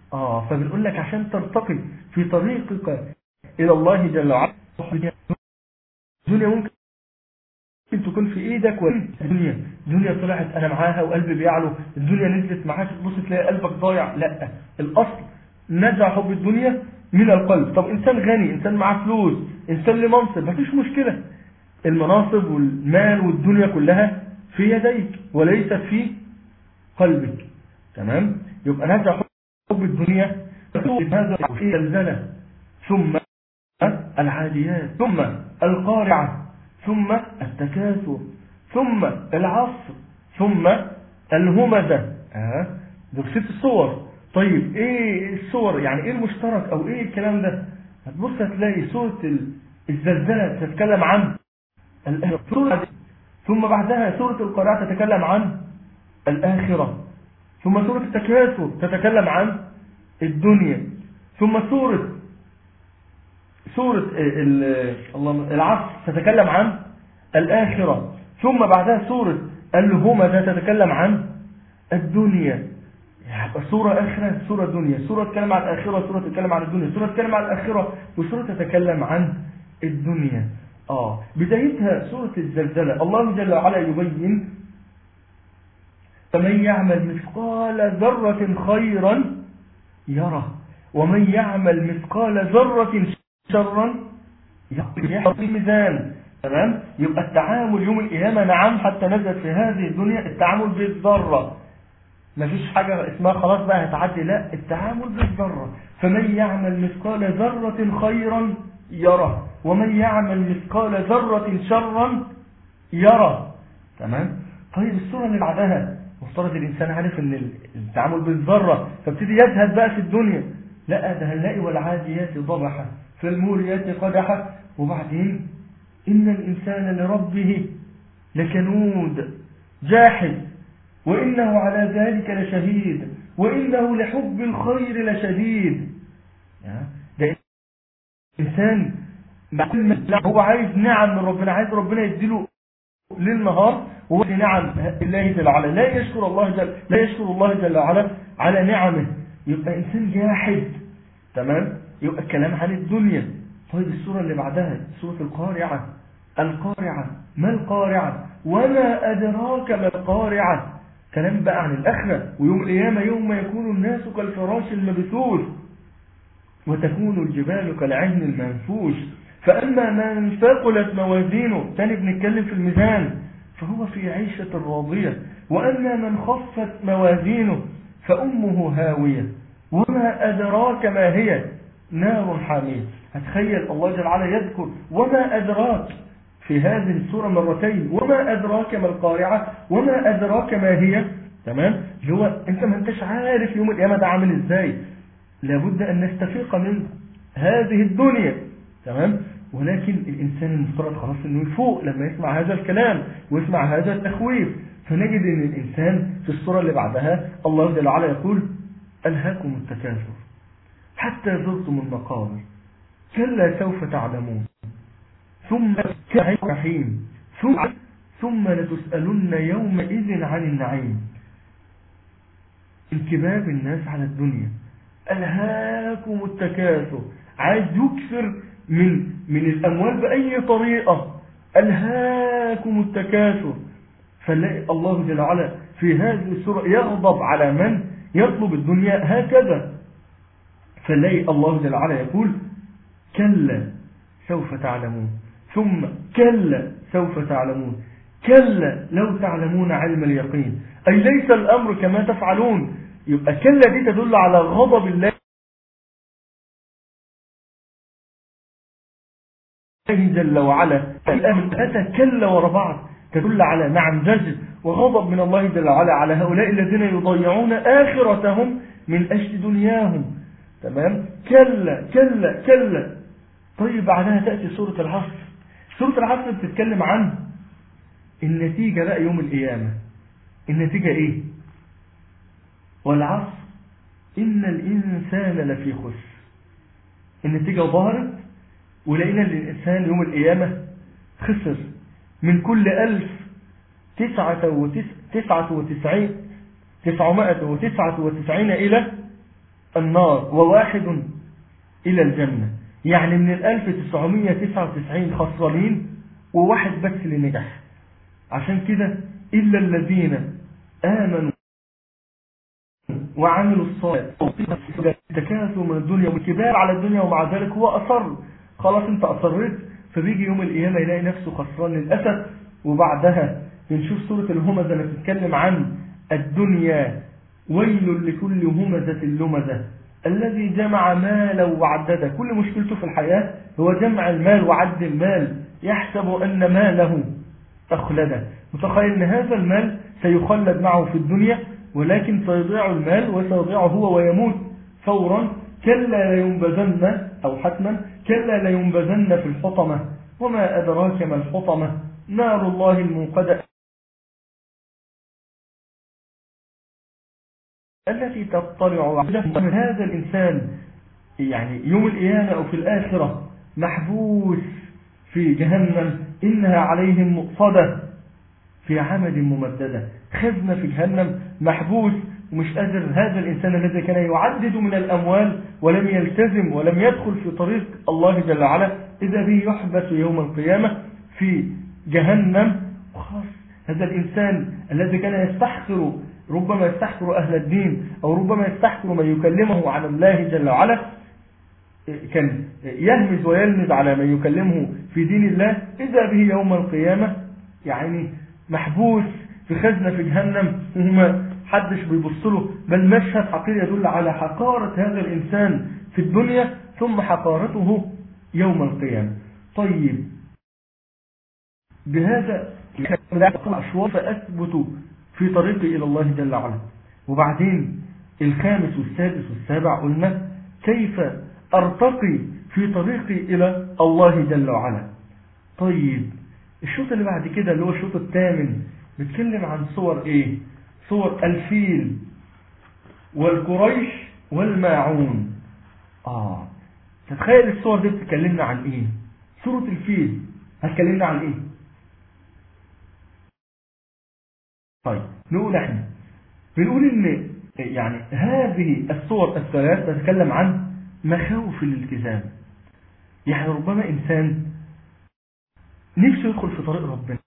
اه فبنقول لك عشان ترتقي في طريقك الى الله جل وعلا الدنيا ممكن تكون في ايدك والدنيا الدنيا طلعت انا معاها وقلبي بيعلو الدنيا نزلت معاك تبص تلاقي قلبك ضايع لا الاصل نزع حب الدنيا من القلب طب انسان غني انسان معاه فلوس انسان له منصب مفيش مشكله المناصب والمال والدنيا كلها في يديك وليست في قلبك تمام يبقى نزع حب الدنيا هذا الزلزلة ثم العاديات ثم القارعة ثم التكاثر ثم العصر ثم الهمزة اه دول ست الصور طيب ايه الصور يعني ايه المشترك او ايه الكلام ده هتبص هتلاقي سورة الزلزلة تتكلم عن الآخرة ثم بعدها سورة القارعة تتكلم عن الآخرة ثم سورة التكاثر تتكلم عن الدنيا ثم سورة سورة العصر تتكلم عن الآخرة ثم بعدها سورة الهمزة تتكلم عن الدنيا يبقى سورة آخرة سورة دنيا سورة تتكلم عن الآخرة سورة تتكلم عن الدنيا سورة تتكلم عن الآخرة وسورة تتكلم عن الدنيا آه بدايتها سورة الزلزلة الله جل وعلا يبين فمن يعمل مثقال ذرة خيرا يره ومن يعمل مثقال ذرة شرا يحط الميزان تمام يبقى التعامل يوم القيامة نعم حتى نزلت في هذه الدنيا التعامل بالذرة مفيش حاجة اسمها خلاص بقى هتعدي لا التعامل بالذرة فمن يعمل مثقال ذرة خيرا يره ومن يعمل مثقال ذرة شرا يره تمام طيب الصورة اللي بعدها مفترض الإنسان عارف ان التعامل بالذرة فابتدي يزهد بقى في الدنيا لا ده هنلاقي والعاديات ضبحا فالموريات قدحا وبعدين إن الإنسان لربه لكنود جاحد وإنه على ذلك لشهيد وإنه لحب الخير لشديد ده إنسان هو عايز نعم من ربنا عايز ربنا يديله للنهار وهو نعم الله جل وعلا لا يشكر الله جل لا يشكر الله جل وعلا على نعمه يبقى إنسان جاحد تمام يبقى الكلام عن الدنيا طيب السورة اللي بعدها سورة القارعة القارعة ما القارعة وما أدراك ما القارعة كلام بقى عن الآخرة ويوم القيامة يوم يكون الناس كالفراش المبثوث وتكون الجبال كالعهن المنفوش فأما من ثقلت موازينه تاني بنتكلم في الميزان فهو في عيشة راضية وأما من خفت موازينه فأمه هاوية وما أدراك ما هي نار حامية هتخيل الله جل وعلا يذكر وما أدراك في هذه السورة مرتين وما أدراك ما القارعة وما أدراك ما هي تمام هو أنت ما أنتش عارف يوم القيامة ده عامل إزاي لابد أن نستفيق من هذه الدنيا تمام ولكن الإنسان المفترض خلاص أنه يفوق لما يسمع هذا الكلام ويسمع هذا التخويف فنجد أن الإنسان في الصورة اللي بعدها الله جل وعلا يقول ألهاكم التكاثر حتى زرتم المقابر كلا سوف تعلمون ثم كحيم ثم ثم لتسألن يومئذ عن النعيم انكباب الناس على الدنيا ألهاكم التكاثر عايز يكثر من من الأموال بأي طريقة ألهاكم التكاثر فنلاقي الله جل وعلا في هذه السورة يغضب على من يطلب الدنيا هكذا فنلاقي الله جل وعلا يقول كلا سوف تعلمون ثم كلا سوف تعلمون كلا لو تعلمون علم اليقين أي ليس الأمر كما تفعلون يبقى كلا دي تدل على غضب الله جل وعلا الأمر أتى كلا ورا بعض تدل على نعم زجر وغضب من الله جل وعلا على هؤلاء الذين يضيعون آخرتهم من أجل دنياهم تمام كلا كلا كلا طيب بعدها تأتي سورة العصر سورة العصر بتتكلم عن النتيجة بقى يوم القيامة النتيجة ايه والعصر إن الإنسان لفي خسر النتيجة ظهرت ولقينا الإنسان يوم القيامة خسر من كل ألف تسعة وتسعة وتسعين تسعمائة وتسعة وتسعين إلى النار وواحد إلى الجنة يعني من ال 1999 خسرانين وواحد بس اللي نجح عشان كده إلا الذين آمنوا وعملوا الصالحات تكاثوا من الدنيا والكبار على الدنيا ومع ذلك هو أصر خلاص انت أصريت فبيجي يوم القيامة يلاقي نفسه خسران للأسف وبعدها بنشوف سورة الهمزة اللي بتتكلم عن الدنيا ويل لكل همزة لمزة الذي جمع مالا وعدده كل مشكلته في الحياة هو جمع المال وعد المال يحسب أن ماله أخلده متخيل أن هذا المال سيخلد معه في الدنيا ولكن سيضيع المال وسيضيعه هو ويموت فورا كلا لينبذن أو حتما كلا لينبذن في الحطمة وما أدراك ما الحطمة نار الله الموقدة التي تطلع على هذا الإنسان يعني يوم القيامة أو في الآخرة محبوس في جهنم إنها عليهم مؤصدة في عمد ممددة خزنة في جهنم محبوس ومش قادر هذا الإنسان الذي كان يعدد من الأموال ولم يلتزم ولم يدخل في طريق الله جل وعلا إذا به يحبس يوم القيامة في جهنم وخلاص هذا الإنسان الذي كان يستحقر ربما يستحقر أهل الدين أو ربما يستحقر من يكلمه عن الله جل وعلا كان يهمز ويلمز على من يكلمه في دين الله إذا به يوم القيامة يعني محبوس في خزنة في جهنم وما حدش بيبص له بل مشهد حقيقي يدل على حقارة هذا الإنسان في الدنيا ثم حقارته يوم القيامة طيب بهذا أشواط فأثبت في طريقي إلى الله جل وعلا وبعدين الخامس والسادس والسابع قلنا كيف أرتقي في طريقي إلى الله جل وعلا طيب الشوط اللي بعد كده اللي هو الشوط الثامن بيتكلم عن صور ايه صور الفيل والقريش والماعون اه تتخيل الصور دي بتتكلمنا عن ايه سورة الفيل هتكلمنا عن ايه طيب نقول احنا بنقول ان يعني هذه الصور الثلاث تتكلم عن مخاوف الالتزام يعني ربما انسان نفسه يدخل في طريق ربنا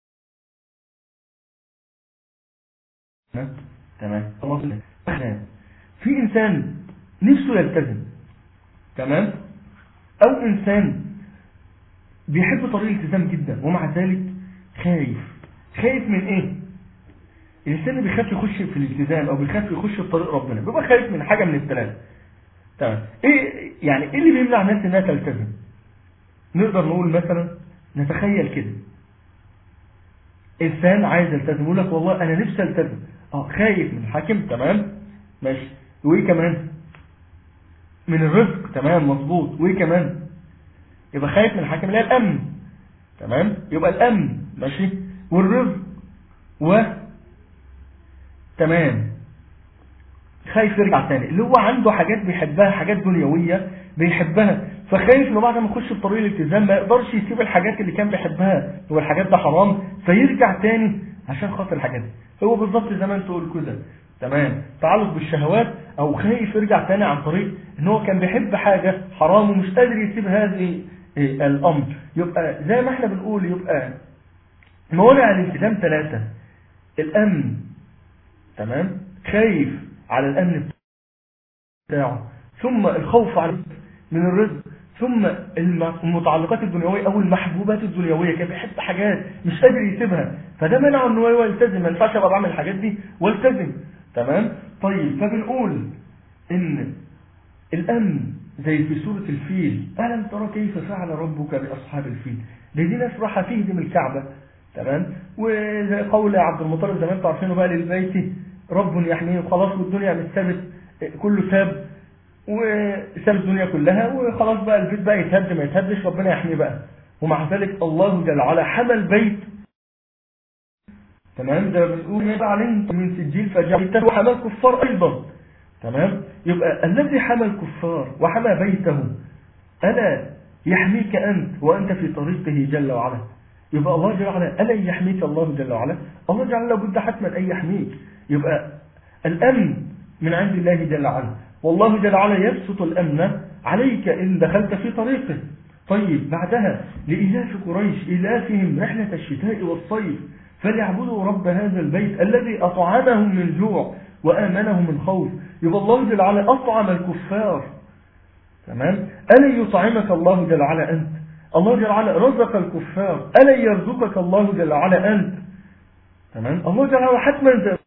تمام في انسان نفسه يلتزم تمام او انسان بيحب طريق الالتزام جدا ومع ذلك خايف خايف من ايه الانسان اللي بيخاف يخش في الالتزام او بيخاف يخش في طريق ربنا بيبقى خايف من حاجه من الثلاثه تمام ايه يعني ايه اللي بيمنع الناس انها تلتزم نقدر نقول مثلا نتخيل كده انسان عايز يلتزم يقول لك والله انا نفسي التزم اه خايف من الحاكم تمام ماشي وايه كمان من الرزق تمام مظبوط وايه كمان يبقى خايف من الحاكم اللي هي الامن تمام يبقى الامن ماشي والرزق و تمام خايف يرجع تاني اللي هو عنده حاجات بيحبها حاجات دنيوية بيحبها فخايف انه بعد ما يخش في طريق الالتزام ما يقدرش يسيب الحاجات اللي كان بيحبها هو الحاجات ده حرام فيرجع تاني عشان خاطر الحاجات دي هو بالظبط زي ما انت تقول كده تمام تعلق بالشهوات او خايف يرجع تاني عن طريق ان هو كان بيحب حاجة حرام ومش قادر يسيب هذه الامر يبقى زي ما احنا بنقول يبقى موانع الالتزام ثلاثة الامن تمام خايف على الامن بتاعه ثم الخوف على من الرزق ثم المتعلقات الدنيوية او المحبوبات الدنيوية كان بيحب حاجات مش قادر يسيبها فده منعه ان هو يلتزم ما ينفعش ابقى بعمل الحاجات دي والتزم تمام طيب فبنقول ان الامن زي في سورة الفيل ألم ترى كيف فعل ربك بأصحاب الفيل دي, دي ناس راح تهدم الكعبة تمام وزي قول عبد المطلب زي ما انتم عارفينه بقى للبيت رب يحميه وخلاص والدنيا متثبت كله ساب وساب الدنيا كلها وخلاص بقى البيت بقى يتهد ما يتهدش ربنا يحميه بقى ومع ذلك الله جل وعلا حمى البيت تمام ده بنقول يبقى عليهم من سجيل فجعلته وحمى الكفار ايضا تمام يبقى الذي حمى الكفار وحمى بيته ألا يحميك أنت وأنت في طريقه جل وعلا يبقى الله جل وعلا ألا يحميك الله جل وعلا الله جل وعلا بد حتما أن يحميك يبقى الأمن من عند الله جل وعلا والله جل وعلا يبسط الأمن عليك إن دخلت في طريقه طيب بعدها لإلاف قريش إلافهم رحلة الشتاء والصيف فليعبدوا رب هذا البيت الذي أطعمهم من جوع وآمنهم من خوف يبقى الله جل وعلا أطعم الكفار تمام ألا يطعمك الله جل وعلا أنت الله جل وعلا رزق الكفار ألا يرزقك الله جل وعلا أنت تمام الله جل وعلا حتما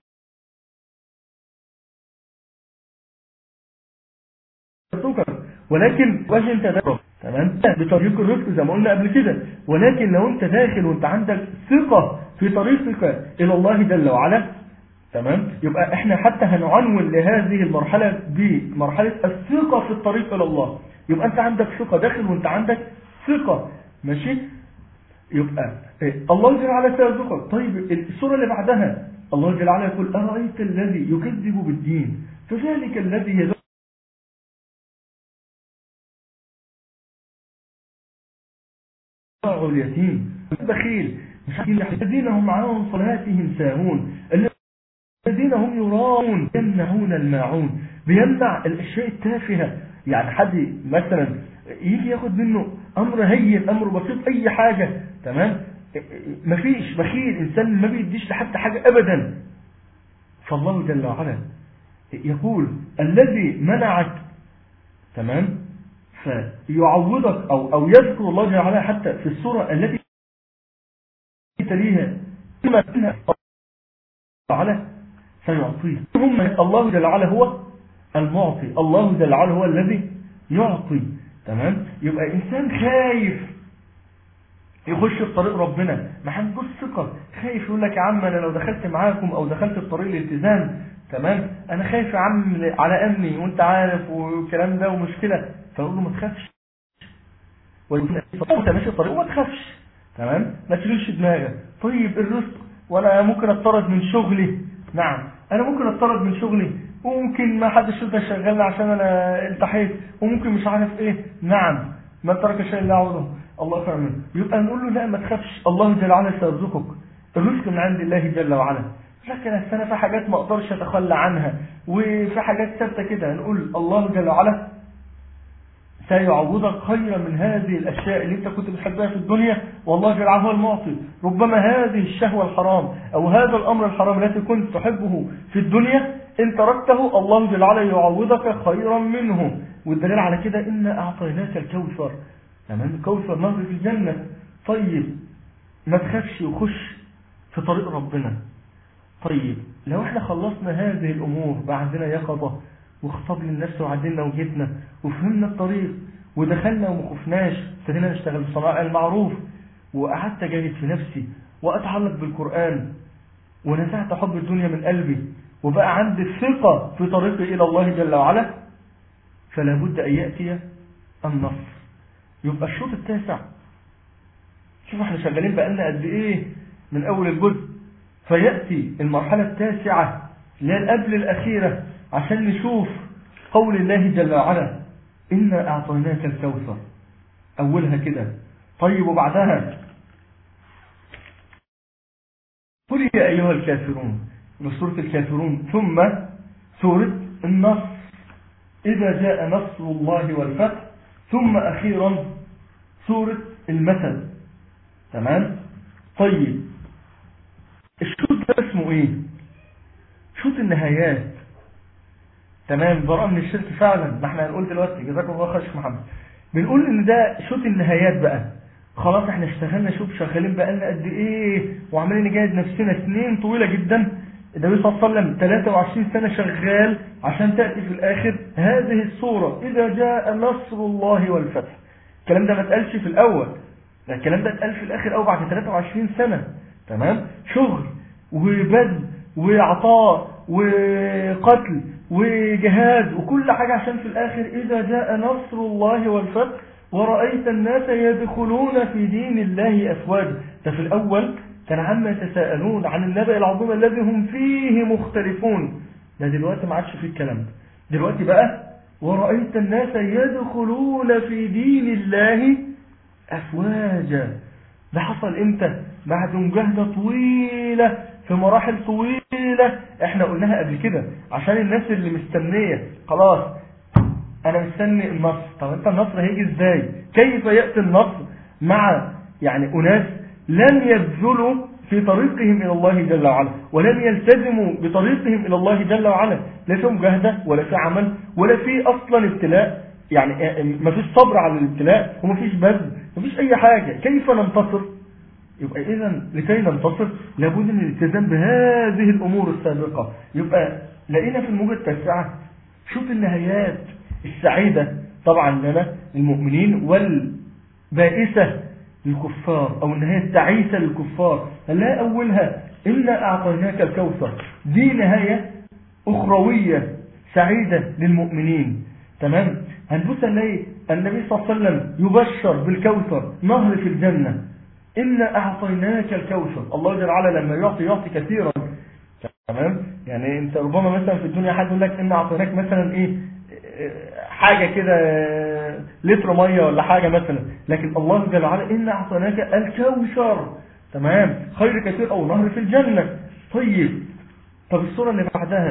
يرزقك ولكن وجه انت داخل تمام بطريق الرزق زي ما قلنا قبل كده ولكن لو انت داخل وانت عندك ثقة في طريقك الى الله جل وعلا تمام يبقى احنا حتى هنعنون لهذه المرحلة بمرحلة الثقة في الطريق الى الله يبقى انت عندك ثقة داخل وانت عندك ثقة ماشي يبقى إيه؟ الله جل وعلا سيرزقك طيب السورة اللي بعدها الله جل وعلا يقول أرأيت الذي يكذب بالدين فذلك الذي يدعو اليتيم بخيل الذين هم عن صلاتهم ساهون الذين هم يراون يمنعون الماعون بيمنع الاشياء التافهه يعني حد مثلا يجي ياخد منه امر هين امر بسيط اي حاجه تمام مفيش بخيل انسان ما بيديش لحد حاجه ابدا فالله جل وعلا يقول الذي منعك تمام فيعوضك أو, أو يذكر الله جل وعلا حتى في السورة التي تليها كما أنها تعالى سيعطيه هم الله جل وعلا هو المعطي الله جل وعلا هو الذي يعطي تمام يبقى إنسان خايف يخش في طريق ربنا ما عندوش ثقة خايف يقول لك يا عم أنا لو دخلت معاكم أو دخلت في طريق الالتزام تمام أنا خايف يا عم على أمني وأنت عارف والكلام ده ومشكلة فأقول له ما تخافش وانت ماشي الطريق وما تخافش تمام ما تشيلش دماغك طيب الرزق وانا ممكن اطرد من شغلي نعم انا ممكن اطرد من شغلي وممكن ما حدش يرضى يشغلني عشان انا التحيت وممكن مش عارف ايه نعم ما ترك شيء الا عوضه الله خير منه يبقى نقول له لا ما تخافش الله جل وعلا سيرزقك الرزق من عند الله جل وعلا لكن انا في حاجات ما اقدرش اتخلى عنها وفي حاجات ثابته كده نقول الله جل وعلا سيعوضك خيرا من هذه الأشياء اللي انت كنت بتحبها في الدنيا والله جل وعلا هو المعطي ربما هذه الشهوة الحرام أو هذا الأمر الحرام الذي كنت تحبه في الدنيا إن تركته الله جل وعلا يعوضك خيرا منه والدليل على كده إن أعطيناك الكوثر تمام الكوثر نهر في الجنة طيب ما تخافش وخش في طريق ربنا طيب لو احنا خلصنا هذه الأمور بقى عندنا يقظة واخطب للنفس وعدلنا وجيتنا وفهمنا الطريق ودخلنا وما خفناش ابتدينا نشتغل بصناعة المعروف وقعدت اجاهد في نفسي واتعلق بالقرآن ونزعت حب الدنيا من قلبي وبقى عندي الثقة في طريقي إلى الله جل وعلا فلا بد أن يأتي النصر يبقى الشوط التاسع شوف احنا شغالين بقالنا قد ايه من أول الجزء فيأتي المرحلة التاسعة اللي هي القبل الأخيرة عشان نشوف قول الله جل وعلا إنا أعطيناك الكوثر أولها كده طيب وبعدها قل يا أيها الكافرون بسورة الكافرون ثم سورة النصر إذا جاء نصر الله والفتح ثم أخيرا سورة المثل تمام طيب الشوط ده اسمه ايه شوط النهايات تمام براءة من الشرك فعلا ما احنا هنقول دلوقتي جزاكم الله خير محمد بنقول ان ده شوط النهايات بقى خلاص احنا اشتغلنا شوف شغالين بقى لنا قد ايه وعمالين نجاهد نفسنا سنين طويله جدا النبي صلى الله عليه وسلم 23 سنه شغال عشان تاتي في الاخر هذه الصوره اذا جاء نصر الله والفتح الكلام ده ما اتقالش في الاول ده الكلام ده اتقال في الاخر او بعد 23 سنه تمام شغل وبذل وعطاء وقتل وجهاد وكل حاجة عشان في الآخر إذا جاء نصر الله والفتح ورأيت الناس يدخلون في دين الله أفواجا ده في الأول كان عما يتساءلون عن النبأ العظيم الذي هم فيه مختلفون ده دلوقتي ما عادش في الكلام ده دلوقتي بقى ورأيت الناس يدخلون في دين الله أفواجا ده حصل امتى بعد مجاهدة طويلة في مراحل طويلة احنا قلناها قبل كده عشان الناس اللي مستنية خلاص انا مستني النصر طب انت النصر هيجي ازاي كيف يأتي النصر مع يعني اناس لم يبذلوا في طريقهم الى الله جل وعلا ولم يلتزموا بطريقهم الى الله جل وعلا لا في مجاهدة ولا في عمل ولا في اصلا ابتلاء يعني ما فيش صبر على الابتلاء وما فيش بذل ما فيش اي حاجة كيف ننتصر يبقى اذا لكي ننتصر لابد من الالتزام بهذه الامور السابقة يبقى لقينا في الموجة التاسعة شوف النهايات السعيدة طبعا لنا المؤمنين والبائسة للكفار او النهاية التعيسة للكفار لا اولها إنا اعطيناك الكوثر دي نهاية اخروية سعيدة للمؤمنين تمام هنبص نلاقي النبي صلى الله عليه وسلم يبشر بالكوثر نهر في الجنة إنا أعطيناك الكوثر الله جل وعلا لما يعطي يعطي كثيرا تمام يعني انت ربما مثلا في الدنيا حد يقول لك ان اعطيناك مثلا ايه حاجة كده لتر مية ولا حاجة مثلا لكن الله جل وعلا ان اعطيناك الكوثر تمام خير كثير او نهر في الجنة طيب طب الصورة اللي بعدها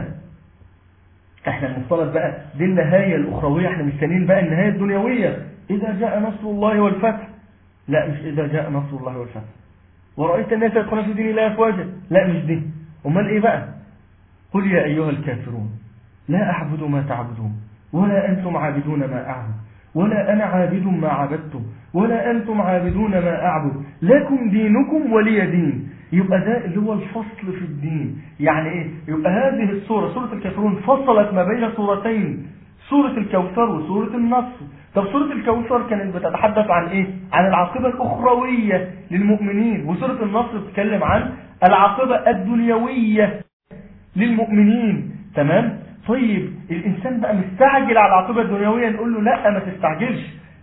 احنا المفترض بقى دي النهاية الاخروية احنا مستنيين بقى النهاية الدنيوية اذا جاء نصر الله والفتح لا مش اذا جاء نصر الله والفتح ورأيت الناس يدخلون في دين الله افواجا لا مش دي امال ايه بقى قل يا ايها الكافرون لا اعبد ما تعبدون ولا انتم عابدون ما اعبد ولا انا عابد ما عبدتم ولا انتم عابدون ما اعبد لكم دينكم ولي دين يبقى ده اللي هو الفصل في الدين يعني ايه يبقى هذه السورة سورة الكافرون فصلت ما بين سورتين سورة الكوثر وسورة النصر طب سورة الكوثر كانت بتتحدث عن ايه عن العاقبة الاخروية للمؤمنين وسورة النصر بتتكلم عن العاقبة الدنيوية للمؤمنين تمام طيب الانسان بقى مستعجل على العاقبة الدنيوية نقول له لا ما تستعجلش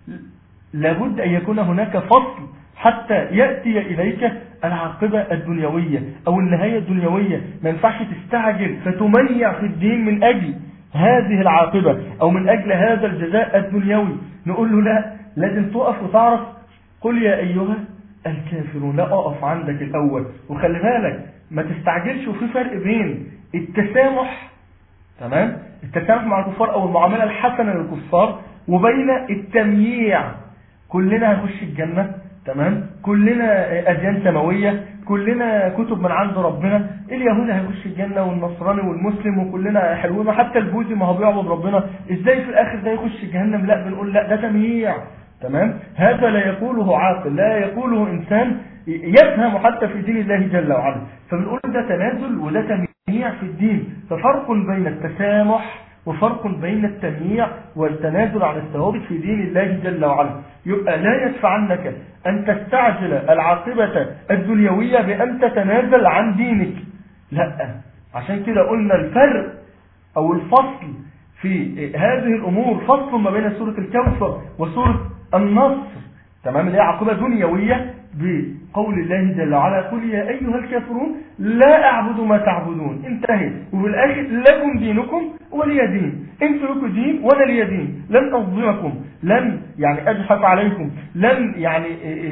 لابد ان يكون هناك فصل حتى يأتي إليك العاقبة الدنيوية أو النهاية الدنيوية ما ينفعش تستعجل فتميع في الدين من أجل هذه العاقبة أو من أجل هذا الجزاء الدنيوي نقول له لا لازم تقف وتعرف قل يا أيها الكافرون لا أقف عندك الأول وخلي بالك ما تستعجلش وفي فرق بين التسامح تمام التسامح مع الكفار أو المعاملة الحسنة للكفار وبين التمييع كلنا هنخش الجنة تمام كلنا أديان سماوية كلنا كتب من عند ربنا اليهود هيخش الجنة والنصراني والمسلم وكلنا حلوين حتى البوذي ما هو بيعبد ربنا ازاي في الاخر ده يخش جهنم لا بنقول لا ده تمييع تمام هذا لا يقوله عاقل لا يقوله انسان يفهم حتى في دين الله جل وعلا فبنقول ده تنازل وده تمييع في الدين ففرق بين التسامح وفرق بين التمييع والتنازل عن الثوابت في دين الله جل وعلا يبقى لا يدفعنك أن تستعجل العاقبة الدنيوية بأن تتنازل عن دينك لا عشان كده قلنا الفرق أو الفصل في هذه الأمور فصل ما بين سورة الكوثر وسورة النصر تمام اللي هي عاقبة دنيوية بقول الله جل وعلا قل يا أيها الكافرون لا أعبد ما تعبدون انتهي وفي الآخر لكم دينكم ولي دين انتوا لكم دين وانا لي دين لن أظلمكم لن يعني أجحف عليكم لن يعني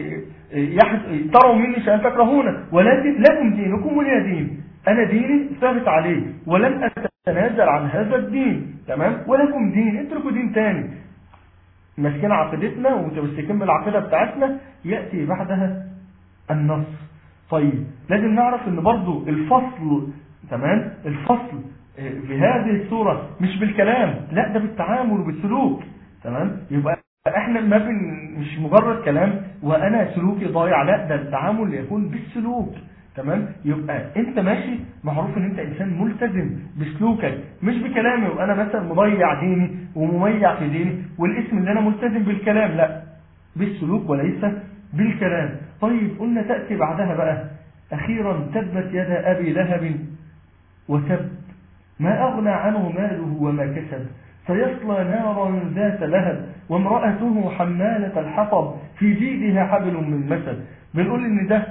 تروا مني شيئا تكرهون ولكن لكم دينكم ولي دين أنا ديني ثابت عليه ولن أتنازل عن هذا الدين تمام ولكم دين انتوا لكم دين تاني ماسكين عقيدتنا ومتمسكين بالعقيده بتاعتنا ياتي بعدها النصر طيب لازم نعرف ان برضو الفصل تمام الفصل في هذه الصورة مش بالكلام لا ده بالتعامل وبالسلوك تمام يبقى احنا ما بن مش مجرد كلام وانا سلوكي ضايع لا ده التعامل يكون بالسلوك تمام يبقى انت ماشي معروف ان انت انسان ملتزم بسلوكك مش بكلامي وانا مثلا مضيع ديني ومميع في ديني والاسم اللي انا ملتزم بالكلام لا بالسلوك وليس بالكلام طيب قلنا تأتي بعدها بقى اخيرا تبت يد ابي لهب وتب ما اغنى عنه ماله وما كسب سيصلى نارا ذات لهب وامرأته حمالة الحطب في جيدها حبل من مسد بنقول ان ده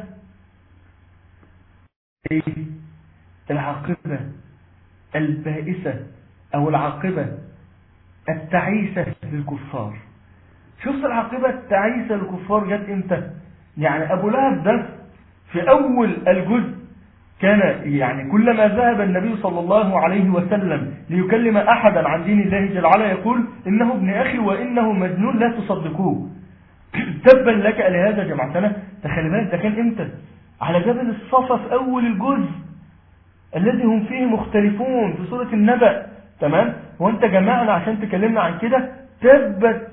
ايه العاقبة البائسة او العاقبة التعيسة للكفار شوف العاقبة التعيسة للكفار جت امتى يعني ابو لهب ده في اول الجزء كان يعني كلما ذهب النبي صلى الله عليه وسلم ليكلم أحدا عن دين الله جل وعلا يقول إنه ابن أخي وإنه مجنون لا تصدقوه تبا لك لهذا جماعتنا تخلي بالك ده كان امتى على جبل الصفا في أول الجزء الذي هم فيه مختلفون في سورة النبأ تمام وانت جمعنا عشان تكلمنا عن كده تبت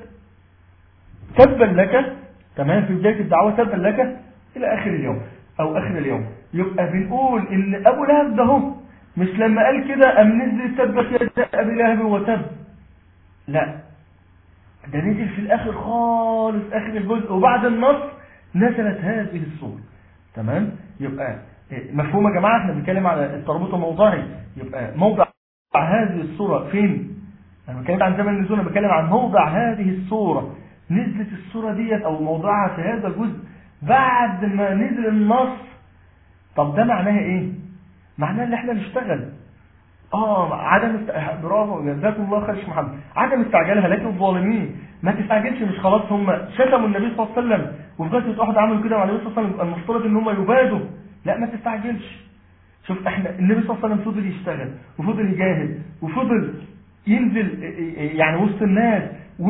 تبا لك تمام في بداية الدعوة تبا لك إلى آخر اليوم أو آخر اليوم يبقى بنقول إن أبو لهب ده هو مش لما قال كده أم نزل تبت يد أبي لهب وتب لا ده نزل في الآخر خالص آخر الجزء وبعد النص نزلت هذه الصورة تمام يبقى مفهوم يا جماعة احنا بنتكلم على التربط الموضعي يبقى موضع هذه الصورة فين انا بتكلم عن زمن النزول انا بتكلم عن موضع هذه الصورة نزلت الصورة ديت او موضعها في هذا الجزء بعد ما نزل النص طب ده معناها ايه معناها ان احنا نشتغل اه عدم است... برافو جزاكم الله خير يا محمد عدم استعجالها لكن الظالمين ما تستعجلش مش خلاص هم شتموا النبي صلى الله عليه وسلم وفي غزوه احد عملوا كده مع النبي صلى الله عليه وسلم المفترض ان هم يبادوا لا ما تستعجلش شوف احنا النبي صلى الله عليه وسلم فضل يشتغل وفضل يجاهد وفضل ينزل يعني وسط الناس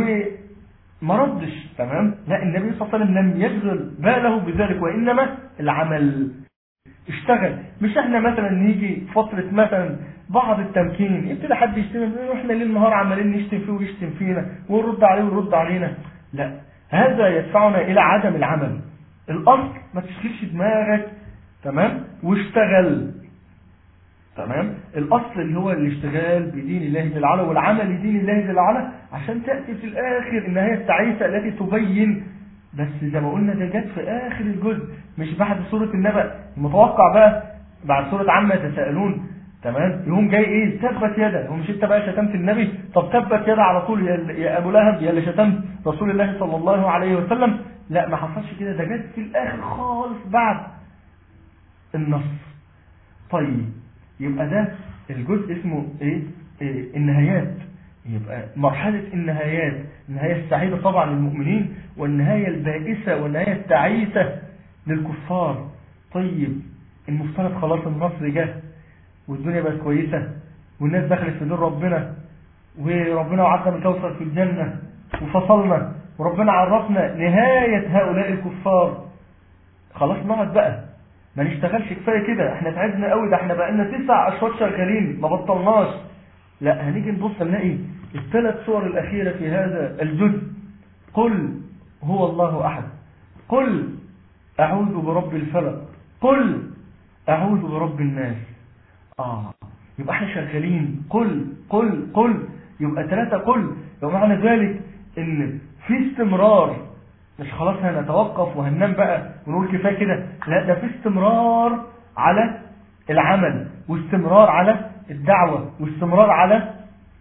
وما ردش تمام لا النبي صلى الله عليه وسلم لم يشغل باله بذلك وانما العمل اشتغل مش احنا مثلا نيجي فترة مثلا بعض التمكين يبتدي حد يشتم واحنا ليل نهار عمالين نشتم فيه ويشتم فينا ونرد عليه ويرد علينا لا هذا يدفعنا الى عدم العمل الاصل ما تشغلش دماغك تمام واشتغل تمام الاصل اللي هو الاشتغال بدين الله جل وعلا والعمل لدين الله جل وعلا عشان تاتي في الاخر النهايه التعيسه التي تبين بس زي ما قلنا ده جت في اخر الجزء مش بعد سوره النبأ المتوقع بقى بعد سوره عما يتساءلون تمام يقوم جاي ايه تبت يدا هو مش انت بقى شتمت النبي طب تبت يدا على طول يا ابو لهب يا اللي شتمت رسول الله صلى الله عليه وسلم لا ما حصلش كده ده جت في الاخر خالص بعد النص طيب يبقى ده الجزء اسمه ايه, إيه النهايات يبقى مرحلة النهايات النهاية السعيدة طبعا للمؤمنين والنهاية البائسة والنهاية التعيسة للكفار طيب المفترض خلاص النصر جه والدنيا بقت كويسة والناس دخلت في دور ربنا وربنا وعدنا بالكوثر في الجنة وفصلنا وربنا عرفنا نهاية هؤلاء الكفار خلاص نقعد بقى ما نشتغلش كفايه كده احنا تعبنا قوي ده احنا بقالنا تسع اشواط شغالين ما بطلناش لا هنيجي نبص نلاقي الثلاث صور الاخيره في هذا الجزء قل هو الله احد قل اعوذ برب الفلق قل اعوذ برب الناس اه يبقى احنا شغالين قل قل قل يبقى ثلاثه قل يبقى معنى ذلك ان في استمرار مش خلاص هنتوقف وهننام بقى ونقول كفايه كده لا ده في استمرار على العمل واستمرار على الدعوة واستمرار على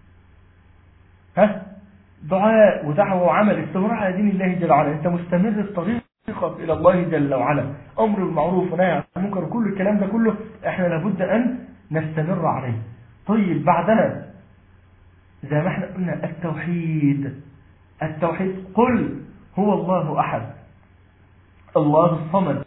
ها دعاء ودعوة وعمل استمرار على دين الله جل وعلا انت مستمر في طريقك الى الله جل وعلا امر بالمعروف ونهي عن المنكر كل الكلام ده كله احنا لابد ان نستمر عليه طيب بعدها زي ما احنا قلنا التوحيد التوحيد قل هو الله أحد الله الصمد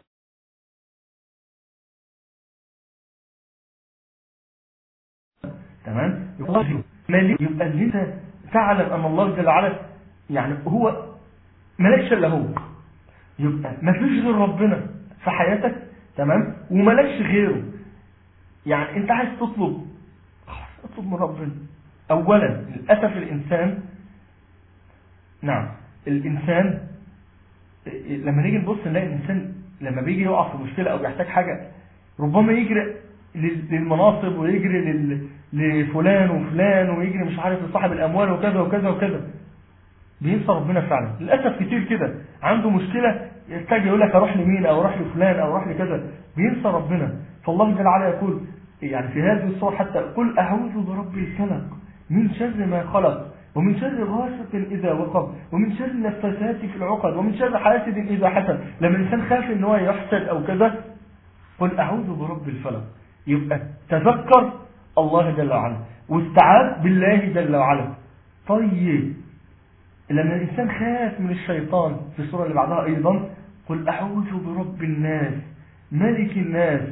تمام يبقى يبقى اللي انت تعلم ان الله جل وعلا يعني هو مالكش الا هو يبقى ما فيش غير ربنا في حياتك تمام ومالكش غيره يعني انت عايز تطلب اطلب من ربنا اولا للاسف الانسان نعم الإنسان لما نيجي نبص نلاقي الإنسان لما بيجي يقع في مشكلة أو بيحتاج حاجة ربما يجري للمناصب ويجري لفلان وفلان ويجري مش عارف لصاحب الأموال وكذا وكذا وكذا بينسى ربنا فعلا للأسف كتير كده عنده مشكلة يحتاج يقول لك أروح لمين أو أروح لفلان أو أروح لكذا بينسى ربنا فالله جل وعلا يقول يعني في هذه الصورة حتى قل أعوذ برب الفلق من شر ما خلق ومن شر غاسق إذا وقب ومن شر النفاثات في العقد ومن شر حاسد إذا حسد لما الإنسان خاف إن هو يحسد أو كذا قل أعوذ برب الفلق يبقى تذكر الله جل وعلا واستعاذ بالله جل وعلا طيب لما الإنسان خاف من الشيطان في السورة اللي بعدها أيضا قل أعوذ برب الناس ملك الناس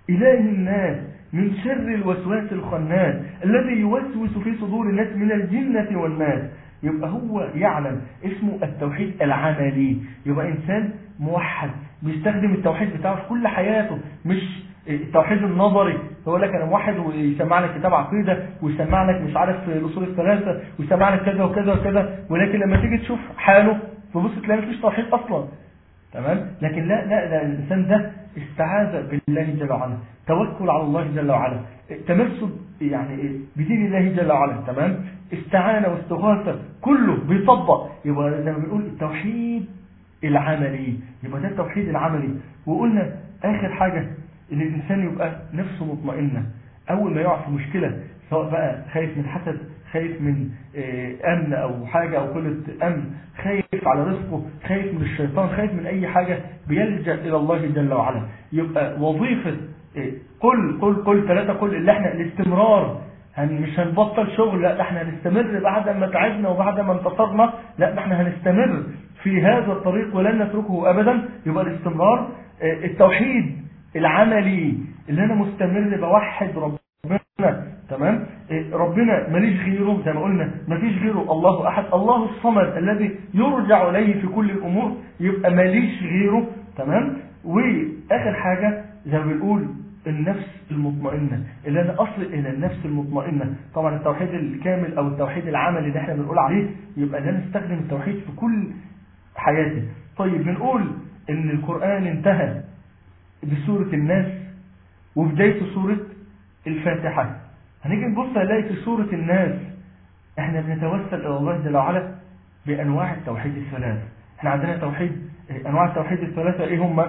إله الناس من شر الوسواس الخناس الذي يوسوس في صدور الناس من الجنة والناس يبقى هو يعلم اسمه التوحيد العملي يبقى إنسان موحد بيستخدم التوحيد بتاعه في كل حياته مش التوحيد النظري هو لك انا موحد ويسمع لك كتاب عقيده ويسمع لك مش عارف الاصول الثلاثه ويسمع لك كذا وكذا وكذا ولكن لما تيجي تشوف حاله تبص تلاقي مفيش توحيد اصلا تمام لكن لا لا ده الانسان ده استعاذ بالله جل وعلا توكل على الله جل وعلا تمسك يعني بدين الله جل وعلا تمام استعانه واستغاثه كله بيطبق يبقى زي ما بنقول التوحيد العملي يبقى ده التوحيد العملي وقلنا اخر حاجه ان الانسان يبقى نفسه مطمئنه اول ما يقع في مشكله سواء بقى خايف من حسد خايف من امن او حاجه او قله امن خايف على رزقه خايف من الشيطان خايف من اي حاجه بيلجا الى الله جل وعلا يبقى وظيفه قل قل قل ثلاثه قل اللي احنا الاستمرار هن مش هنبطل شغل لا احنا هنستمر بعد ما تعبنا وبعد ما انتصرنا لا احنا هنستمر في هذا الطريق ولن نتركه ابدا يبقى الاستمرار التوحيد العملي اللي انا مستمر بوحد ربنا تمام ربنا ماليش غيره زي ما قلنا مفيش غيره الله احد الله الصمد الذي يرجع اليه في كل الامور يبقى ماليش غيره تمام واخر حاجه زي ما بنقول النفس المطمئنة اللي أنا أصل إلى النفس المطمئنة طبعا التوحيد الكامل أو التوحيد العملي اللي احنا بنقول عليه يبقى أنا نستخدم التوحيد في كل حياتي طيب بنقول إن القرآن انتهى بسورة الناس وبداية سورة الفاتحة هنيجي نبص نلاقي في سورة الناس احنا بنتوسل إلى الله جل وعلا بأنواع التوحيد الثلاث احنا عندنا توحيد أنواع التوحيد الثلاثة إيه هم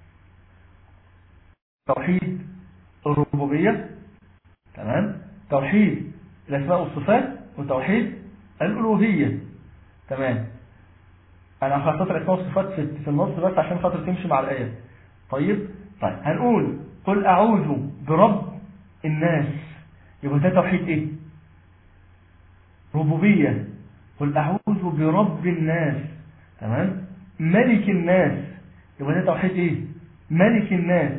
توحيد الربوبية تمام توحيد الأسماء والصفات وتوحيد الألوهية تمام أنا هختصر الأسماء والصفات في النص بس عشان خاطر تمشي مع الآية طيب طيب هنقول قل أعوذ برب الناس يبقى ده توحيد إيه ربوبية قل أعوذ برب الناس تمام ملك الناس يبقى ده توحيد إيه ملك الناس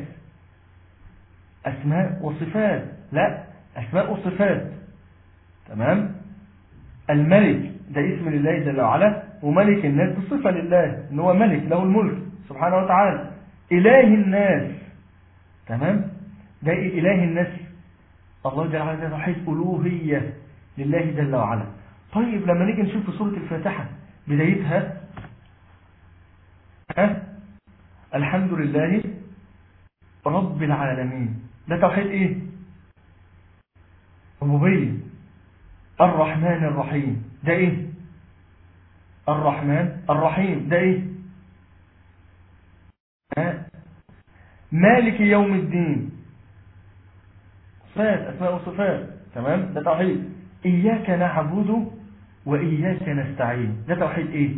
أسماء وصفات لا أسماء وصفات تمام الملك ده اسم لله جل وعلا وملك الناس بصفة لله ان هو ملك له الملك سبحانه وتعالى إله الناس تمام ده إيه إله الناس الله جل وعلا ده توحيد ألوهية لله جل وعلا طيب لما نيجي نشوف في سورة الفاتحة بدايتها ها الحمد لله رب العالمين ده توحيد ايه ربوبية الرحمن الرحيم ده ايه الرحمن الرحيم ده ايه ها؟ مالك يوم الدين صفات اسماء وصفات تمام ده توحيد اياك نعبد واياك نستعين ده توحيد ايه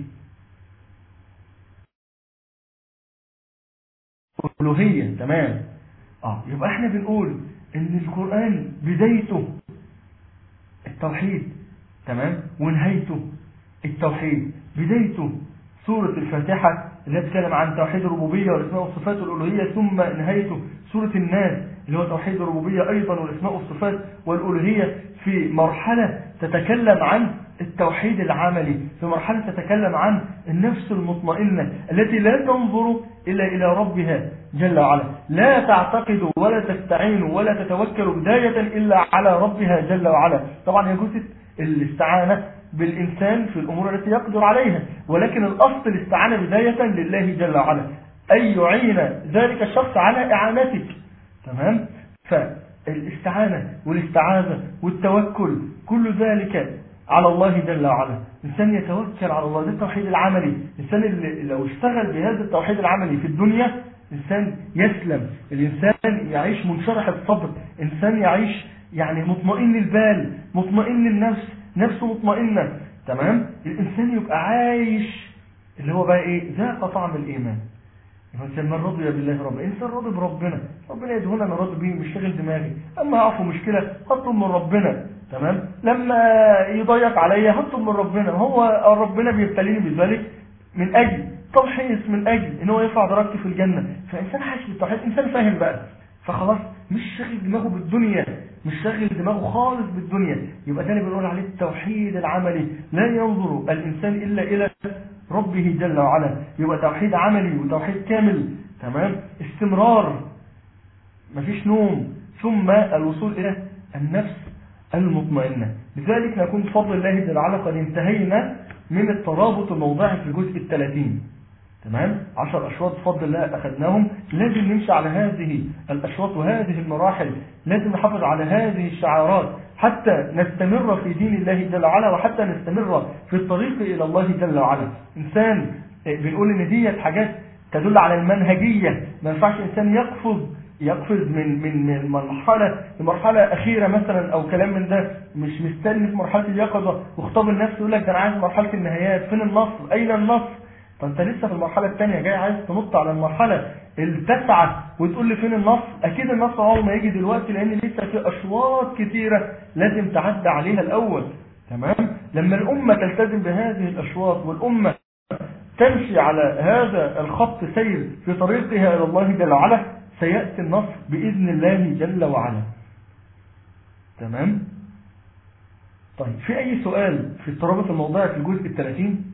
ألوهية تمام اه يبقى احنا بنقول ان القرآن بدايته التوحيد تمام ونهايته التوحيد بدايته سورة الفاتحة اللي بتتكلم عن توحيد الربوبية والاسماء والصفات والألوهية ثم نهايته سورة الناس اللي هو توحيد الربوبية أيضا والاسماء والصفات والألوهية في مرحلة تتكلم عن التوحيد العملي في مرحلة تتكلم عن النفس المطمئنة التي لا تنظر إلا إلى ربها جل وعلا لا تعتقد ولا تستعين ولا تتوكل بداية إلا على ربها جل وعلا طبعا يجوز الاستعانة بالإنسان في الأمور التي يقدر عليها ولكن الأصل الاستعانة بداية لله جل وعلا أي يعين ذلك الشخص على إعانتك تمام فالاستعانة والاستعاذة والتوكل كل ذلك على الله جل وعلا الإنسان يتوكل على الله ده التوحيد العملي الإنسان اللي لو اشتغل بهذا التوحيد العملي في الدنيا إنسان يسلم الإنسان يعيش منشرح الصبر إنسان يعيش يعني مطمئن البال مطمئن النفس نفسه مطمئنة تمام الإنسان يبقى عايش اللي هو بقى إيه ذاق طعم الإيمان الإنسان من رضي بالله رب إنسان راضي بربنا ربنا يدهونا أنا راضي بيه مش شغل دماغي أما أعفو مشكلة هطلب من ربنا تمام لما يضيق عليا هطلب من ربنا هو ربنا بيبتليني بذلك من أجل تمحيص من أجل إن هو يرفع درجتي في الجنة فإنسان حاسس بالتوحيد إنسان فاهم بقى فخلاص مش شاغل دماغه بالدنيا مش شاغل دماغه خالص بالدنيا يبقى تاني بنقول عليه التوحيد العملي لا ينظر الإنسان إلا إلى ربه جل وعلا يبقى توحيد عملي وتوحيد كامل تمام استمرار مفيش نوم ثم الوصول إلى النفس المطمئنة لذلك نكون بفضل الله جل وعلا قد انتهينا من الترابط الموضعي في الجزء الثلاثين تمام عشر أشواط بفضل الله أخذناهم لازم نمشي على هذه الأشواط وهذه المراحل لازم نحافظ على هذه الشعارات حتى نستمر في دين الله جل وعلا وحتى نستمر في الطريق إلى الله جل وعلا إنسان بنقول إن ديت حاجات تدل على المنهجية ما ينفعش إنسان يقفز يقفز من من من مرحلة لمرحلة أخيرة مثلا أو كلام من ده مش مستني في مرحلة اليقظة واخطاب النفس يقول لك ده أنا عايز مرحلة النهايات فين النصر أين النصر فانت لسه في المرحلة الثانية جاي عايز تنط على المرحلة التاسعة وتقول لي فين النصر اكيد النصر اول ما يجي دلوقتي لان لسه في اشواط كتيرة لازم تعدى عليها الاول تمام لما الامة تلتزم بهذه الاشواط والامة تمشي على هذا الخط سير في طريقها الى الله جل وعلا سيأتي النصر بإذن الله جل وعلا تمام طيب في اي سؤال في الترابط الموضوعي في الجزء الثلاثين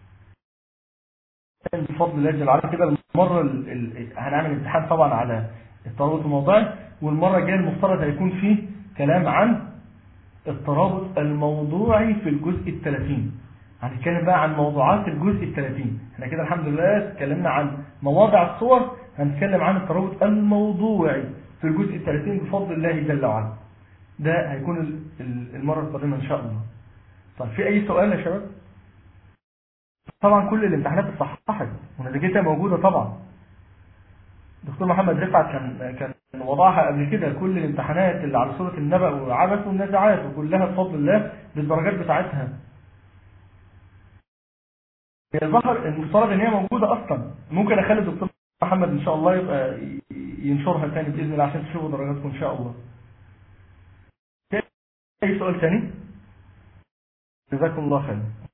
بفضل الله جل وعلا كده المرة ال... ال... هنعمل امتحان طبعا على الترابط الموضوعي والمرة الجاية المفترض هيكون فيه كلام عن الترابط الموضوعي في الجزء الثلاثين هنتكلم بقى عن موضوعات الجزء الثلاثين احنا كده الحمد لله اتكلمنا عن مواضع الصور هنتكلم عن الترابط الموضوعي في الجزء الثلاثين بفضل الله جل وعلا ده هيكون المرة القادمة ان شاء الله طيب في اي سؤال يا شباب طبعا كل الامتحانات اتصححت ونتيجتها موجودة طبعا دكتور محمد رفعت كان كان وضعها قبل كده كل الامتحانات اللي على سورة النبأ والعبث والنزعات وكلها بفضل الله بالدرجات بتاعتها هي ظهر المفترض ان هي موجودة اصلا ممكن اخلي الدكتور محمد ان شاء الله يبقى ينشرها تاني باذن الله عشان تشوفوا درجاتكم ان شاء الله اي سؤال ثاني جزاكم الله خير